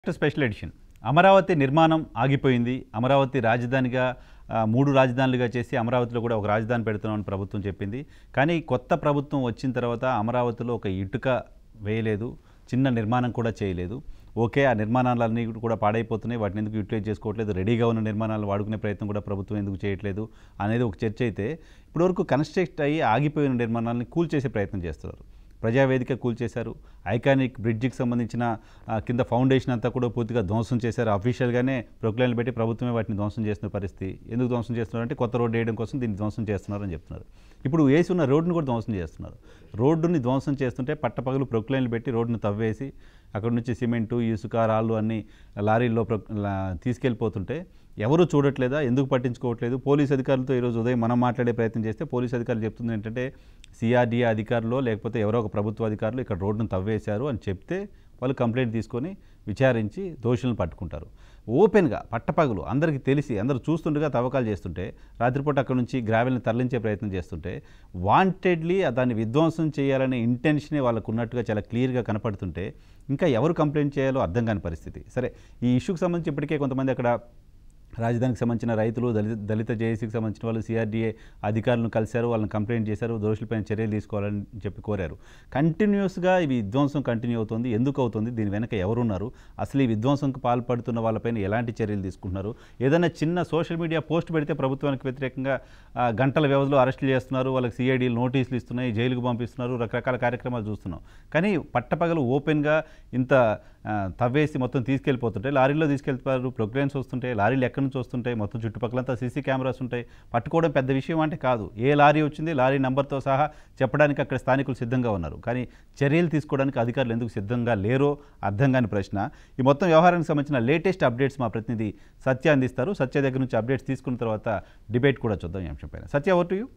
Special edition Amaravati నిర్మాణం ఆగిపోయింది అమరావతి రాజధానిగా ఆ, మూడు రాజధానులుగా చేసి అమరావతిలో కూడా ఒక రాజధాని పెడుతున్నామని ప్రభుత్వం చెప్పింది కానీ కొత్త ప్రభుత్వం వచ్చిన తర్వాత అమరావతిలో ఒక ఇటుక వేయలేదు చిన్న నిర్మాణం కూడా చేయలేదు ఓకే ఆ నిర్మాణాలన్నీ కూడా పాడైపోతున్నాయి వాటిని ఎందుకు యూటిలైజ్ చేసుకోవట్లేదు రెడీగా ఉన్న నిర్మాణాలు వాడుకునే ప్రయత్నం కూడా ప్రభుత్వం ఎందుకు చేయట్లేదు అనేది ఒక చర్చ అయితే ఇప్పటివరకు కన్స్ట్రక్ట్ అయ్యి ఆగిపోయిన నిర్మాణాలని కూల్చేసే ప్రయత్నం చేస్తున్నారు ప్రజావేదిక కూల్చేశారు ఐకానిక్ బ్రిడ్జికి సంబంధించిన ఆ, కింద ఫౌండేషన్ అంతా కూడా పూర్తిగా ధ్వంసం చేశారు అఫీషియల్గానే ప్రొక్లైన్లు పెట్టి ప్రభుత్వమే వాటిని ధ్వంసం చేస్తున్న పరిస్థితి ఎందుకు ధ్వంసం చేస్తున్నారంటే కొత్త రోడ్డు వేయడం కోసం దీన్ని ధ్వంసం చేస్తున్నారని చెప్తున్నారు ఇప్పుడు వేసి ఉన్న రోడ్డును కూడా ధ్వంసం చేస్తున్నారు రోడ్డుని ధ్వంసం చేస్తుంటే పట్టపగలు ప్రొక్లైన్లు పెట్టి రోడ్డును తవ్వేసి అక్కడ నుంచి సిమెంటు ఇసుక రాళ్ళు అన్ని లారీల్లో ప్రొ- లా- తీసుకెళ్ళిపోతుంటే ఎవరు చూడట్లేదా ఎందుకు పట్టించుకోవట్లేదు పోలీస్ అధికారులతో ఈరోజు ఉదయం మనం మాట్లాడే ప్రయత్నం చేస్తే పోలీస్ అధికారులు చెప్తుంది ఏంటంటే సిఆర్డీఏ అధికారులు లేకపోతే ఎవరో ఒక ప్రభుత్వ అధికారులు ఇక్కడ రోడ్డును తవ్వేశారు అని చెప్తే వాళ్ళు కంప్లైంట్ తీసుకొని విచారించి దోషులను పట్టుకుంటారు ఓపెన్గా పట్టపగలు అందరికీ తెలిసి అందరూ చూస్తుండగా తవ్వకాలు చేస్తుంటే రాత్రిపూట అక్కడ నుంచి గ్రావెల్ని తరలించే ప్రయత్నం చేస్తుంటే వాంటెడ్లీ దాన్ని విధ్వంసం చేయాలనే ఇంటెన్షనే వాళ్ళకు ఉన్నట్టుగా చాలా క్లియర్గా కనపడుతుంటే ఇంకా ఎవరు కంప్లైంట్ చేయాలో అర్థం కాని పరిస్థితి సరే ఈ ఇష్యూకి సంబంధించి ఇప్పటికే కొంతమంది అక్కడ రాజధానికి సంబంధించిన రైతులు దళిత దళిత జేఏసీకి సంబంధించిన వాళ్ళు సిఆర్డీఏ అధికారులను కలిశారు వాళ్ళని కంప్లైంట్ చేశారు దోషులపైన చర్యలు తీసుకోవాలని చెప్పి కోరారు కంటిన్యూస్గా ఈ విధ్వంసం కంటిన్యూ అవుతుంది ఎందుకు అవుతుంది దీని వెనక ఎవరున్నారు అసలు ఈ విధ్వంసంకు పాల్పడుతున్న వాళ్ళపైన ఎలాంటి చర్యలు తీసుకుంటున్నారు ఏదైనా చిన్న సోషల్ మీడియా పోస్ట్ పెడితే ప్రభుత్వానికి వ్యతిరేకంగా ఆ, గంటల వ్యవధిలో అరెస్టులు చేస్తున్నారు వాళ్ళకి సిఐడీలు నోటీసులు ఇస్తున్నాయి జైలుకు పంపిస్తున్నారు రకరకాల కార్యక్రమాలు చూస్తున్నాం కానీ పట్టపగలు ఓపెన్గా ఇంత ఆ, తవ్వేసి మొత్తం తీసుకెళ్ళిపోతుంటే లారీలో తీసుకెళ్తారు ప్రొక్లైన్స్ వస్తుంటే లారీలు ఎక్కడి నుంచి వస్తుంటాయి మొత్తం చుట్టుపక్కలంతా సీసీ కెమెరాస్ ఉంటాయి పట్టుకోవడం పెద్ద విషయం అంటే కాదు ఏ లారీ వచ్చింది లారీ నెంబర్తో సహా చెప్పడానికి అక్కడ స్థానికులు సిద్ధంగా ఉన్నారు కానీ చర్యలు తీసుకోవడానికి అధికారులు ఎందుకు సిద్ధంగా లేరో అర్థం కాని ప్రశ్న ఈ మొత్తం వ్యవహారానికి సంబంధించిన లేటెస్ట్ అప్డేట్స్ మా ప్రతినిధి సత్య అందిస్తారు సత్య దగ్గర నుంచి అప్డేట్స్ తీసుకున్న తర్వాత డిబేట్ కూడా చూద్దాం ఈ అంశం పైన సత్య ఓటు యూ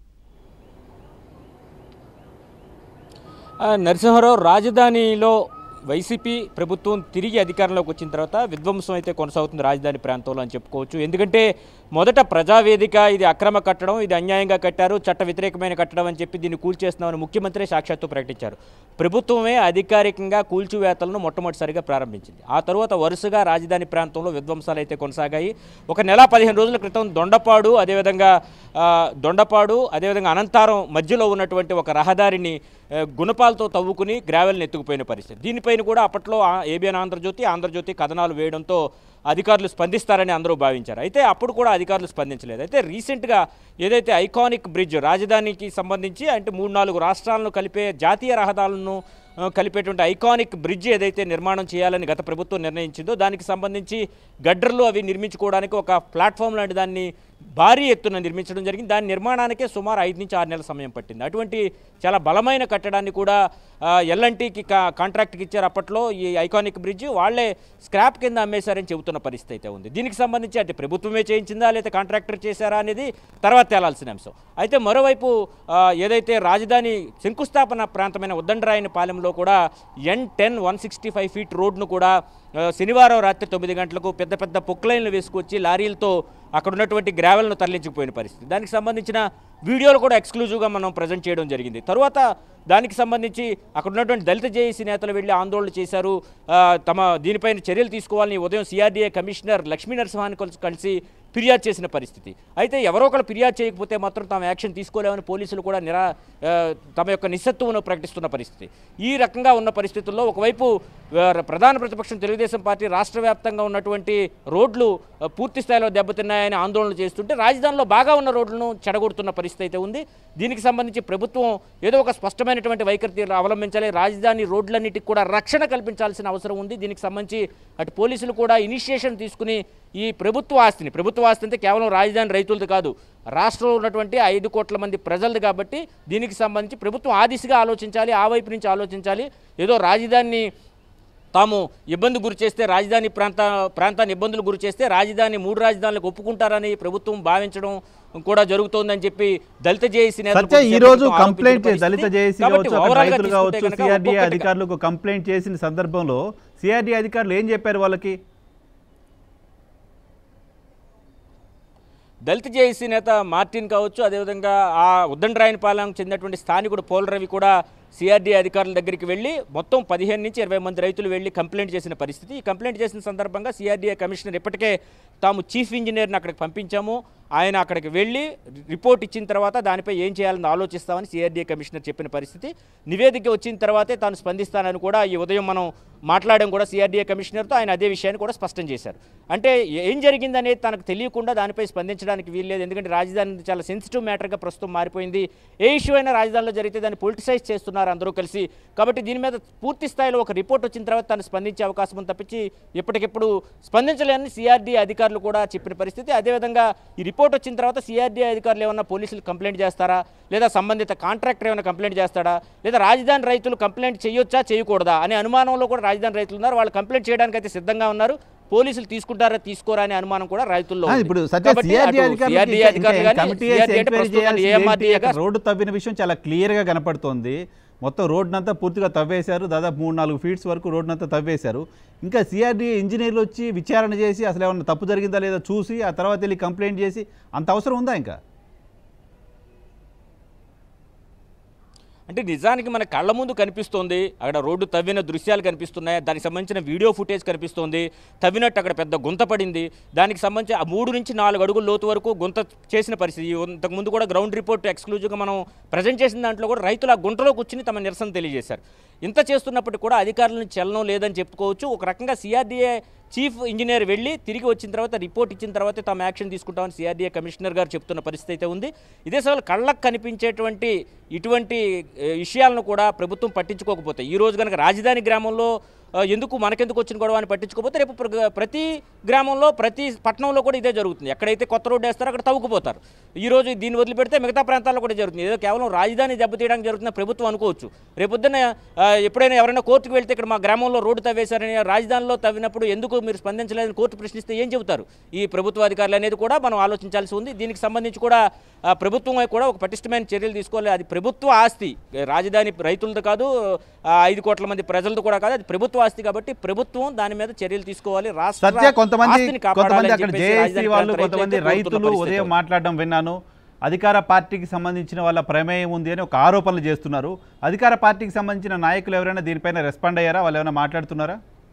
ఆ, నరసింహారావు రాజధానిలో వైసీపీ ప్రభుత్వం తిరిగి అధికారంలోకి వచ్చిన తర్వాత విధ్వంసం అయితే కొనసాగుతుంది రాజధాని ప్రాంతంలో అని చెప్పుకోవచ్చు ఎందుకంటే మొదట ప్రజావేదిక ఇది అక్రమ కట్టడం ఇది అన్యాయంగా కట్టారు చట్ట వ్యతిరేకమైన కట్టడం అని చెప్పి దీన్ని కూల్చేస్తున్నామని ముఖ్యమంత్రి సాక్షాత్తు ప్రకటించారు ప్రభుత్వమే అధికారికంగా కూల్చివేతలను మొట్టమొదటిసారిగా ప్రారంభించింది ఆ తర్వాత వరుసగా రాజధాని ప్రాంతంలో విధ్వంసాలు అయితే కొనసాగాయి ఒక నెల పదిహేను రోజుల క్రితం దొండపాడు అదేవిధంగా ఆ, దొండపాడు అదేవిధంగా అనంతారం మధ్యలో ఉన్నటువంటి ఒక రహదారిని ఆ, గుణపాలతో తవ్వుకుని గ్రావెల్ని ఎత్తుకుపోయిన పరిస్థితి దీనిపైన కూడా అప్పట్లో ఆ- ఏబిఎన్ ఆంధ్రజ్యోతి ఆంధ్రజ్యోతి కథనాలు వేయడంతో అధికారులు స్పందిస్తారని అందరూ భావించారు అయితే అప్పుడు కూడా అధికారులు స్పందించలేదు అయితే రీసెంట్గా ఏదైతే ఐకానిక్ బ్రిడ్జ్ రాజధానికి సంబంధించి అంటే మూడు నాలుగు రాష్ట్రాలను కలిపే జాతీయ రహదారులను ఆ, కలిపేటువంటి ఐకానిక్ బ్రిడ్జ్ ఏదైతే నిర్మాణం చేయాలని గత ప్రభుత్వం నిర్ణయించిందో దానికి సంబంధించి గడ్డర్లు అవి నిర్మించుకోవడానికి ఒక ప్లాట్ఫామ్ లాంటి దాన్ని భారీ ఎత్తున నిర్మించడం జరిగింది దాని నిర్మాణానికే సుమారు ఐదు నుంచి ఆరు నెలల సమయం పట్టింది అటువంటి చాలా బలమైన కట్టడాన్ని కూడా ఎల్ఎన్టీకి కాంట్రాక్ట్కి ఇచ్చారు అప్పట్లో ఈ ఐకానిక్ బ్రిడ్జ్ వాళ్ళే స్క్రాప్ కింద అమ్మేశారని చెబుతున్న పరిస్థితి అయితే ఉంది దీనికి సంబంధించి అంటే ప్రభుత్వమే చేయించిందా లేదా కాంట్రాక్టర్ చేశారా అనేది తర్వాత తేలాల్సిన అంశం అయితే మరోవైపు ఆ, ఏదైతే రాజధాని శంకుస్థాపన ప్రాంతమైన ఉద్దండరాయని పాలెంలో కూడా N ten one sixty five feet రోడ్ను కూడా ఆ, శనివారం రాత్రి తొమ్మిది గంటలకు పెద్ద పెద్ద పొక్లైన్లు వేసుకొచ్చి లారీలతో అక్కడ ఉన్నటువంటి గ్రావెల్ను తరలించుకుపోయిన పరిస్థితి దానికి సంబంధించిన వీడియోలు కూడా ఎక్స్క్లూజివ్గా మనం ప్రజెంట్ చేయడం జరిగింది తర్వాత దానికి సంబంధించి అక్కడ ఉన్నటువంటి దళిత జేఏసీ నేతలు వెళ్ళి ఆందోళన చేశారు ఆ, తమ దీనిపైన చర్యలు తీసుకోవాలని ఉదయం సిఆర్డీఏ కమిషనర్ లక్ష్మీ నరసింహాన్ని కలిసి కలిసి ఫిర్యాదు చేసిన పరిస్థితి అయితే ఎవరో ఒకరు ఫిర్యాదు చేయకపోతే మాత్రం తాము యాక్షన్ తీసుకోలేమని పోలీసులు కూడా నిరా ఆ, తమ యొక్క నిస్సత్తువును ప్రకటిస్తున్న పరిస్థితి ఈ రకంగా ఉన్న పరిస్థితుల్లో ఒకవైపు ఆ, ప్రధాన ప్రతిపక్షం తెలుగుదేశం పార్టీ రాష్ట్ర వ్యాప్తంగా ఉన్నటువంటి రోడ్లు ఆ, పూర్తి స్థాయిలో దెబ్బతిన్నాయని ఆందోళన చేస్తుంటే రాజధానిలో బాగా ఉన్న రోడ్లను చెడగొడుతున్న పరిస్థితి అయితే ఉంది దీనికి సంబంధించి ప్రభుత్వం ఏదో ఒక స్పష్టమైనటువంటి వైఖరి అవలంబించాలి రాజధాని రోడ్లన్నిటికి కూడా రక్షణ కల్పించాల్సిన అవసరం ఉంది దీనికి సంబంధించి అటు పోలీసులు కూడా ఇనిషియేషన్ తీసుకుని ఈ ప్రభుత్వ ఆస్తిని ప్రభుత్వ ఆస్తి అంటే కేవలం రాజధాని రైతులది కాదు రాష్ట్రంలో ఉన్నటువంటి ఐదు కోట్ల మంది ప్రజలది కాబట్టి దీనికి సంబంధించి ప్రభుత్వం ఆ దిశగా ఆలోచించాలి ఆ వైపు నుంచి ఆలోచించాలి ఏదో రాజధానిని తాము ఇబ్బంది గురి చేస్తే రాజధాని ప్రాంత ప్రాంతాన్ని ఇబ్బందులు గురి చేస్తే రాజధాని మూడు రాజధానులకు ఒప్పుకుంటారని ప్రభుత్వం భావించడం కూడా జరుగుతోందని చెప్పి దళిత జేఏసీ నేతలు సత్య కొంచెం ఈ రోజు ప్రభుత్వం కంప్లైంట్ ఆరోపించిన దళిత పరిస్థితి. జేఏసీ కాబట్టి కావచ్చు అక్కడ overall గా రైతులు తీసుకుంటే కావచ్చు కనుక సిఆర్డీఏ ఒక్కొక్కటిగా అధికారులకు కంప్లైంట్ చేసిన సందర్భంలో సిఆర్డీఏ అధికారులు ఏం చెప్పారు వాళ్ళకి దళిత జేఏసీ నేత మార్టిన్ కావచ్చు అదేవిధంగా ఆ ఉద్దండరాయనపాలెం చెందినటువంటి స్థానికుడు పోల రవి కూడా సిఆర్డీ అధికారుల దగ్గరికి వెళ్ళి మొత్తం పదిహేను నుంచి ఇరవై మంది రైతులు వెళ్ళి కంప్లైంట్ చేసిన పరిస్థితి ఈ కంప్లైంట్ చేసిన సందర్భంగా సిఆర్డీఏ కమిషనర్ ఇప్పటికే తాము చీఫ్ ఇంజనీర్ని అక్కడికి పంపించాము ఆయన అక్కడికి వెళ్ళి రిపోర్ట్ ఇచ్చిన తర్వాత దానిపై ఏం చేయాలని ఆలోచిస్తామని సిఆర్డీఏ కమిషనర్ చెప్పిన పరిస్థితి నివేదిక వచ్చిన తర్వాతే తాను స్పందిస్తానని కూడా ఈ ఉదయం మనం మాట్లాడడం కూడా సిఆర్డీఏ కమిషనర్తో ఆయన అదే విషయాన్ని కూడా స్పష్టం చేశారు అంటే ఏం జరిగిందనేది తనకు తెలియకుండా దానిపై స్పందించడానికి వీల్లేదు ఎందుకంటే రాజధాని చాలా సెన్సిటివ్ మ్యాటర్గా ప్రస్తుతం మారిపోయింది ఏ ఇష్యూ అయినా రాజధానిలో జరిగితే దాన్ని పొలిటిసైజ్ చేస్తున్నారు అందరూ కలిసి కాబట్టి దీని మీద పూర్తి స్థాయిలో ఒక రిపోర్ట్ వచ్చిన తర్వాత తను స్పందించే అవకాశం ఉంది తప్పించి ఇప్పటికిప్పుడు స్పందించలేని సిఆర్డీ అధికారులు కూడా చెప్పిన పరిస్థితి అదేవిధంగా ఈ రిపోర్ట్ వచ్చిన తర్వాత సిఆర్డీ అధికారులు ఏమన్నా పోలీసులు కంప్లైంట్ చేస్తారా లేదా సంబంధిత కాంట్రాక్టర్ ఏమైనా కంప్లైంట్ చేస్తాడా లేదా రాజధాని రైతులు కంప్లైంట్ చేయొచ్చా చేయకూడదా అనే అనుమానంలో కూడా రాజధాని రైతులు ఉన్నారు వాళ్ళు కంప్లైంట్ చేయడానికి అయితే సిద్ధంగా ఉన్నారు పోలీసులు తీసుకుంటారా తీసుకోరా అనే అనుమానం కూడా రైతుల్లో ఆ, ఉంది. ఇప్పుడు సత్య కాబట్టి సిఆర్డీ అటు అధికారులు CRD ఇంకా- అధికారులు ఇంకా కానీ కమిటీ CRD వేసి అంటే ఎంక్వైరీ ప్రస్తుతం చేయాల్సింది AMRDA ఏంటి? గా అక్కడ రోడ్డు తవ్విన విషయం చాలా క్లియర్గా కనపడుతోంది మొత్తం రోడ్నంతా పూర్తిగా తవ్వేశారు దాదాపు మూడు నాలుగు ఫీట్స్ వరకు రోడ్నంతా తవ్వేశారు ఇంకా సిఆర్డీ ఇంజనీర్లు వచ్చి విచారణ చేసి అసలు ఏమన్నా తప్పు జరిగిందా లేదా చూసి ఆ తర్వాత వెళ్ళి కంప్లైంట్ చేసి అంత అవసరం ఉందా ఇంకా అంటే నిజానికి మన కళ్ళ ముందు కనిపిస్తోంది అక్కడ రోడ్డు తవ్విన దృశ్యాలు కనిపిస్తున్నాయి దానికి సంబంధించిన వీడియో ఫుటేజ్ కనిపిస్తోంది తవ్వినట్టు అక్కడ పెద్ద గుంత పడింది దానికి సంబంధించి ఆ మూడు నుంచి నాలుగు అడుగుల లోతు వరకు గుంత చేసిన పరిస్థితి ఇంతకుముందు కూడా గ్రౌండ్ రిపోర్ట్ ఎక్స్క్లూజివ్గా మనం ప్రజెంట్ చేసిన దాంట్లో కూడా రైతులు ఆ గుంటలో కూర్చుని తమ నిరసన తెలియజేశారు ఇంత చేస్తున్నప్పటికీ కూడా అధికారులను చలనం లేదని చెప్పుకోవచ్చు ఒక రకంగా సిఆర్డీఏ చీఫ్ ఇంజనీర్ వెళ్ళి తిరిగి వచ్చిన తర్వాత రిపోర్ట్ ఇచ్చిన తర్వాతే తాము యాక్షన్ తీసుకుంటామని సిఆర్డీఏ కమిషనర్ గారు చెప్తున్న పరిస్థితి అయితే ఉంది ఇదే సమయంలో కళ్ళకు కనిపించేటువంటి ఇటువంటి ఏ, విషయాలను కూడా ప్రభుత్వం పట్టించుకోకపోతే ఈ రోజు కనుక రాజధాని గ్రామంలో ఆ, ఎందుకు మనకెందుకు వచ్చిన గొడవ అని పట్టించుకోకపోతే రేపు ప్ర- ప్రతి గ్రామంలో ప్రతి పట్టణంలో కూడా ఇదే జరుగుతుంది ఎక్కడైతే కొత్త రోడ్డు వేస్తారో అక్కడ తవ్వుకుపోతారు ఈ రోజు దీన్ని వదిలిపెడితే మిగతా ప్రాంతాల్లో కూడా జరుగుతుంది ఏదో కేవలం రాజధాని దెబ్బతీయడానికి జరుగుతున్న ప్రభుత్వం అనుకోవచ్చు రేపొద్దున ఆ, ఎప్పుడైనా ఎవరైనా కోర్టుకు వెళ్తే ఇక్కడ మా గ్రామంలో రోడ్డు తవ్వేశారని రాజధానిలో తవ్వినప్పుడు ఎందుకు మీరు స్పందించలేదని కోర్టు ప్రశ్నిస్తే ఏం చెబుతారు ఈ ప్రభుత్వ అధికారులు అనేది కూడా మనం ఆలోచించాల్సి ఉంది దీనికి సంబంధించి కూడా ఆ, ప్రభుత్వం కూడా ఒక పటిష్టమైన చర్యలు తీసుకోవాలి అది ప్రభుత్వ ఆస్తి రాజధాని రైతులతో కాదు ఆ, ఐదు కోట్ల మంది ప్రజలతో కూడా కాదు అది ప్రభుత్వ ఆస్తి కాబట్టి ప్రభుత్వం దాని మీద చర్యలు తీసుకోవాలి రాష్ట్ర సత్య కొంతమంది ఆస్తిని కాపాడాలి కొంతమంది అని అక్కడ చెప్పేసి జేఏసీ రాజధాని వాళ్ళు ప్రాంత కొంతమంది రైతులైతే రైతులు కోరుతున్న ఉదయం పరిస్థితి. మాట్లాడడం విన్నాను అధికార పార్టీకి సంబంధించిన వాళ్ళ ప్రమేయం ఉంది అని ఒక ఆరోపణలు చేస్తున్నారు అధికార పార్టీకి సంబంధించిన నాయకులు ఎవరైనా దీనిపైన రెస్పాండ్ అయ్యారా వాళ్ళు ఏమైనా మాట్లాడుతున్నారా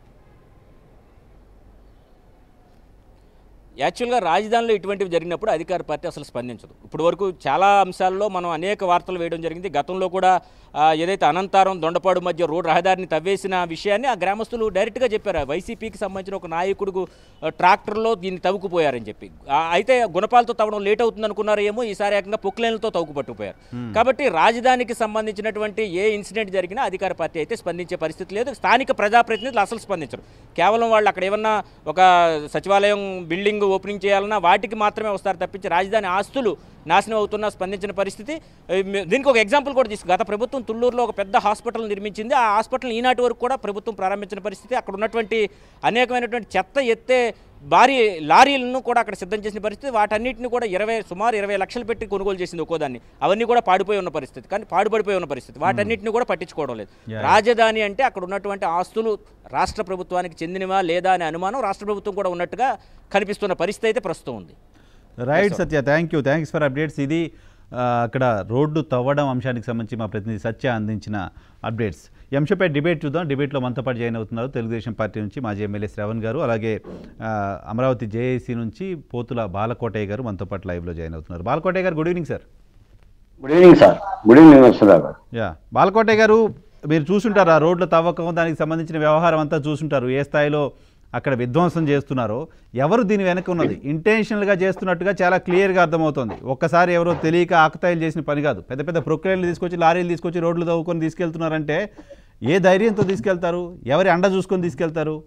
యాక్చువల్గా రాజధానిలో ఇటువంటివి జరిగినప్పుడు అధికార పార్టీ అసలు స్పందించదు ఇప్పుడు వరకు చాలా అంశాల్లో మనం అనేక వార్తలు వేయడం జరిగింది గతంలో కూడా ఆ, ఏదైతే అనంతారం దొండపాడు మధ్య రోడ్డు రహదారిని తవ్వేసిన విషయాన్ని ఆ గ్రామస్తులు డైరెక్ట్గా చెప్పారు ఆ వైసీపీకి సంబంధించిన ఒక నాయకుడు ఆ, ట్రాక్టర్లో దీన్ని తవ్వుకుపోయారని చెప్పి ఆ, అయితే గుణపాలతో తవ్వడం లేట్ అవుతుంది అనుకున్నారు ఏమో ఈసారి ఏకంగా పొక్లైన్లతో తవ్వుకు పట్టుకుపోయారు కాబట్టి రాజధానికి సంబంధించినటువంటి ఏ ఇన్సిడెంట్ జరిగినా అధికార పార్టీ అయితే స్పందించే పరిస్థితి లేదు స్థానిక ప్రజాప్రతినిధులు అసలు స్పందించరు కేవలం వాళ్ళు అక్కడ ఏమన్నా ఒక సచివాలయం బిల్డింగ్ ఓపెనింగ్ చేయాలన్నా వాటికి మాత్రమే వస్తారు తప్పించి రాజధాని ఆస్తులు నాశనం అవుతున్నా స్పందించిన పరిస్థితి ఏ, మే- దీనికి ఒక ఎగ్జాంపుల్ కూడా తీసుకు గత ప్రభుత్వం తుళ్ళూరులో ఒక పెద్ద హాస్పిటల్ నిర్మించింది ఆ హాస్పిటల్ ఈనాటి వరకు కూడా ప్రభుత్వం ప్రారంభించిన పరిస్థితి అక్కడ ఉన్నటువంటి అనేకమైనటువంటి చెత్త ఎత్తే భారీ లారీలను కూడా అక్కడ సిద్ధం చేసిన పరిస్థితి వాటన్నిటిని కూడా ఇరవై సుమారు ఇరవై లక్షలు పెట్టి కొనుగోలు చేసింది ఒక్కోదాన్ని అవన్నీ కూడా పాడిపోయి ఉన్న పరిస్థితి కానీ పాడుపడిపోయి ఉన్న పరిస్థితి వాటన్నిటిని కూడా పట్టించుకోవడం లేదు Yeah. రాజధాని అంటే అక్కడ ఉన్నటువంటి ఆస్తులు రాష్ట్ర ప్రభుత్వానికి చెందినవా లేదా అనే అనుమానం రాష్ట్ర ప్రభుత్వం కూడా ఉన్నట్టుగా కనిపిస్తున్న పరిస్థితి అయితే ప్రస్తుతం ఉంది right Satya thank you thanks for updates ఇది ఆ, అక్కడ రోడ్డు తవ్వడం అంశానికి సంబంధించి మా ప్రతినిధి సత్య అందించిన అప్డేట్స్ ఈ అంశంపై డిబేట్ చూద్దాం డిబేట్లో మనతో పాటు జాయిన్ అవుతున్నారు తెలుగుదేశం పార్టీ నుంచి మాజీ ఎమ్మెల్యే శ్రవణ్ గారు అలాగే ఆ, అమరావతి జేఏసీ నుంచి పోతుల బాలకోటయ్య గారు మనతో పాటు లైవ్లో జాయిన్ అవుతున్నారు Balakotaiah garu good evening sir good evening sir good evening వస్తుందా గారు యా బాలకోటయ్య గారు మీరు చూసుంటారు ఆ రోడ్ల తవ్వకం దానికి సంబంధించిన వ్యవహారం అంతా చూసుంటారు ఏ స్థాయిలో అక్కడ విధ్వంసం చేస్తున్నారో ఎవరు దీని వెనక ఉన్నది ఇంటెన్షనల్గా చేస్తున్నట్టుగా చాలా క్లియర్గా అర్థమవుతుంది ఒక్కసారి ఎవరో తెలియక ఆకతాయిలు చేసిన పని కాదు పెద్ద పెద్ద ప్రొక్రియలు తీసుకొచ్చి లారీలు తీసుకొచ్చి రోడ్లు తవ్వుకొని తీసుకెళ్తున్నారంటే ఏ ధైర్యంతో తీసుకెళ్తారు ఎవరి అండ చూసుకొని తీసుకెళ్తారు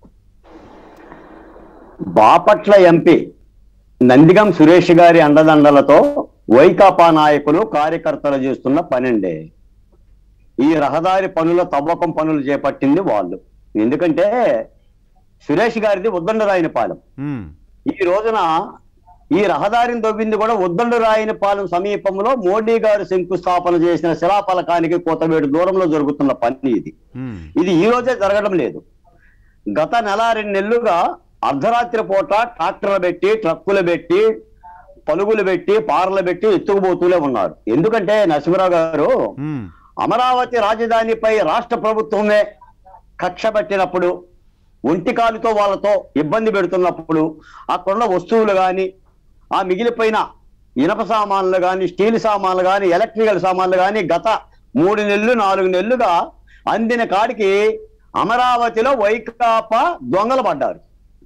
బాపట్ల ఎంపీ నందిగం సురేష్ గారి అండదండలతో వైకాపా నాయకులు కార్యకర్తలు చేస్తున్న పనండి ఈ రహదారి పనుల తవ్వకం పనులు చేపట్టింది వాళ్ళు ఎందుకంటే సురేష్ గారిది ఉద్దండరాయని పాలెం మ్మ్. ఈ రోజున ఈ రహదారిని తవ్వింది కూడా ఉద్దండరాయని పాలెం సమీపంలో మోడీ గారు శంకుస్థాపన చేసిన శిలాఫలకానికి కోతవేడు దూరంలో జరుగుతున్న పని ఇది మ్మ్. ఇది ఈ రోజే జరగడం లేదు గత నెల రెండు నెలలుగా అర్ధరాత్రి పూట ట్రాక్టర్లు పెట్టి ట్రక్కులు పెట్టి పలుగులు పెట్టి పార్లు పెట్టి ఎత్తుకుపోతూనే ఉన్నారు ఎందుకంటే నరసింహరావు గారు మ్మ్. అమరావతి రాజధానిపై రాష్ట్ర ప్రభుత్వమే కక్ష పెట్టినప్పుడు ఒంటికాలుతో వాళ్ళతో ఇబ్బంది పెడుతున్నప్పుడు అక్కడున్న వస్తువులు కానీ ఆ మిగిలిపోయిన ఇనప సామాన్లు కానీ స్టీల్ సామాన్లు కానీ ఎలక్ట్రికల్ సామాన్లు కానీ గత మూడు నెలలు నాలుగు నెలలుగా అందిన కాడికి అమరావతిలో వైకాపా దొంగలు పడ్డారు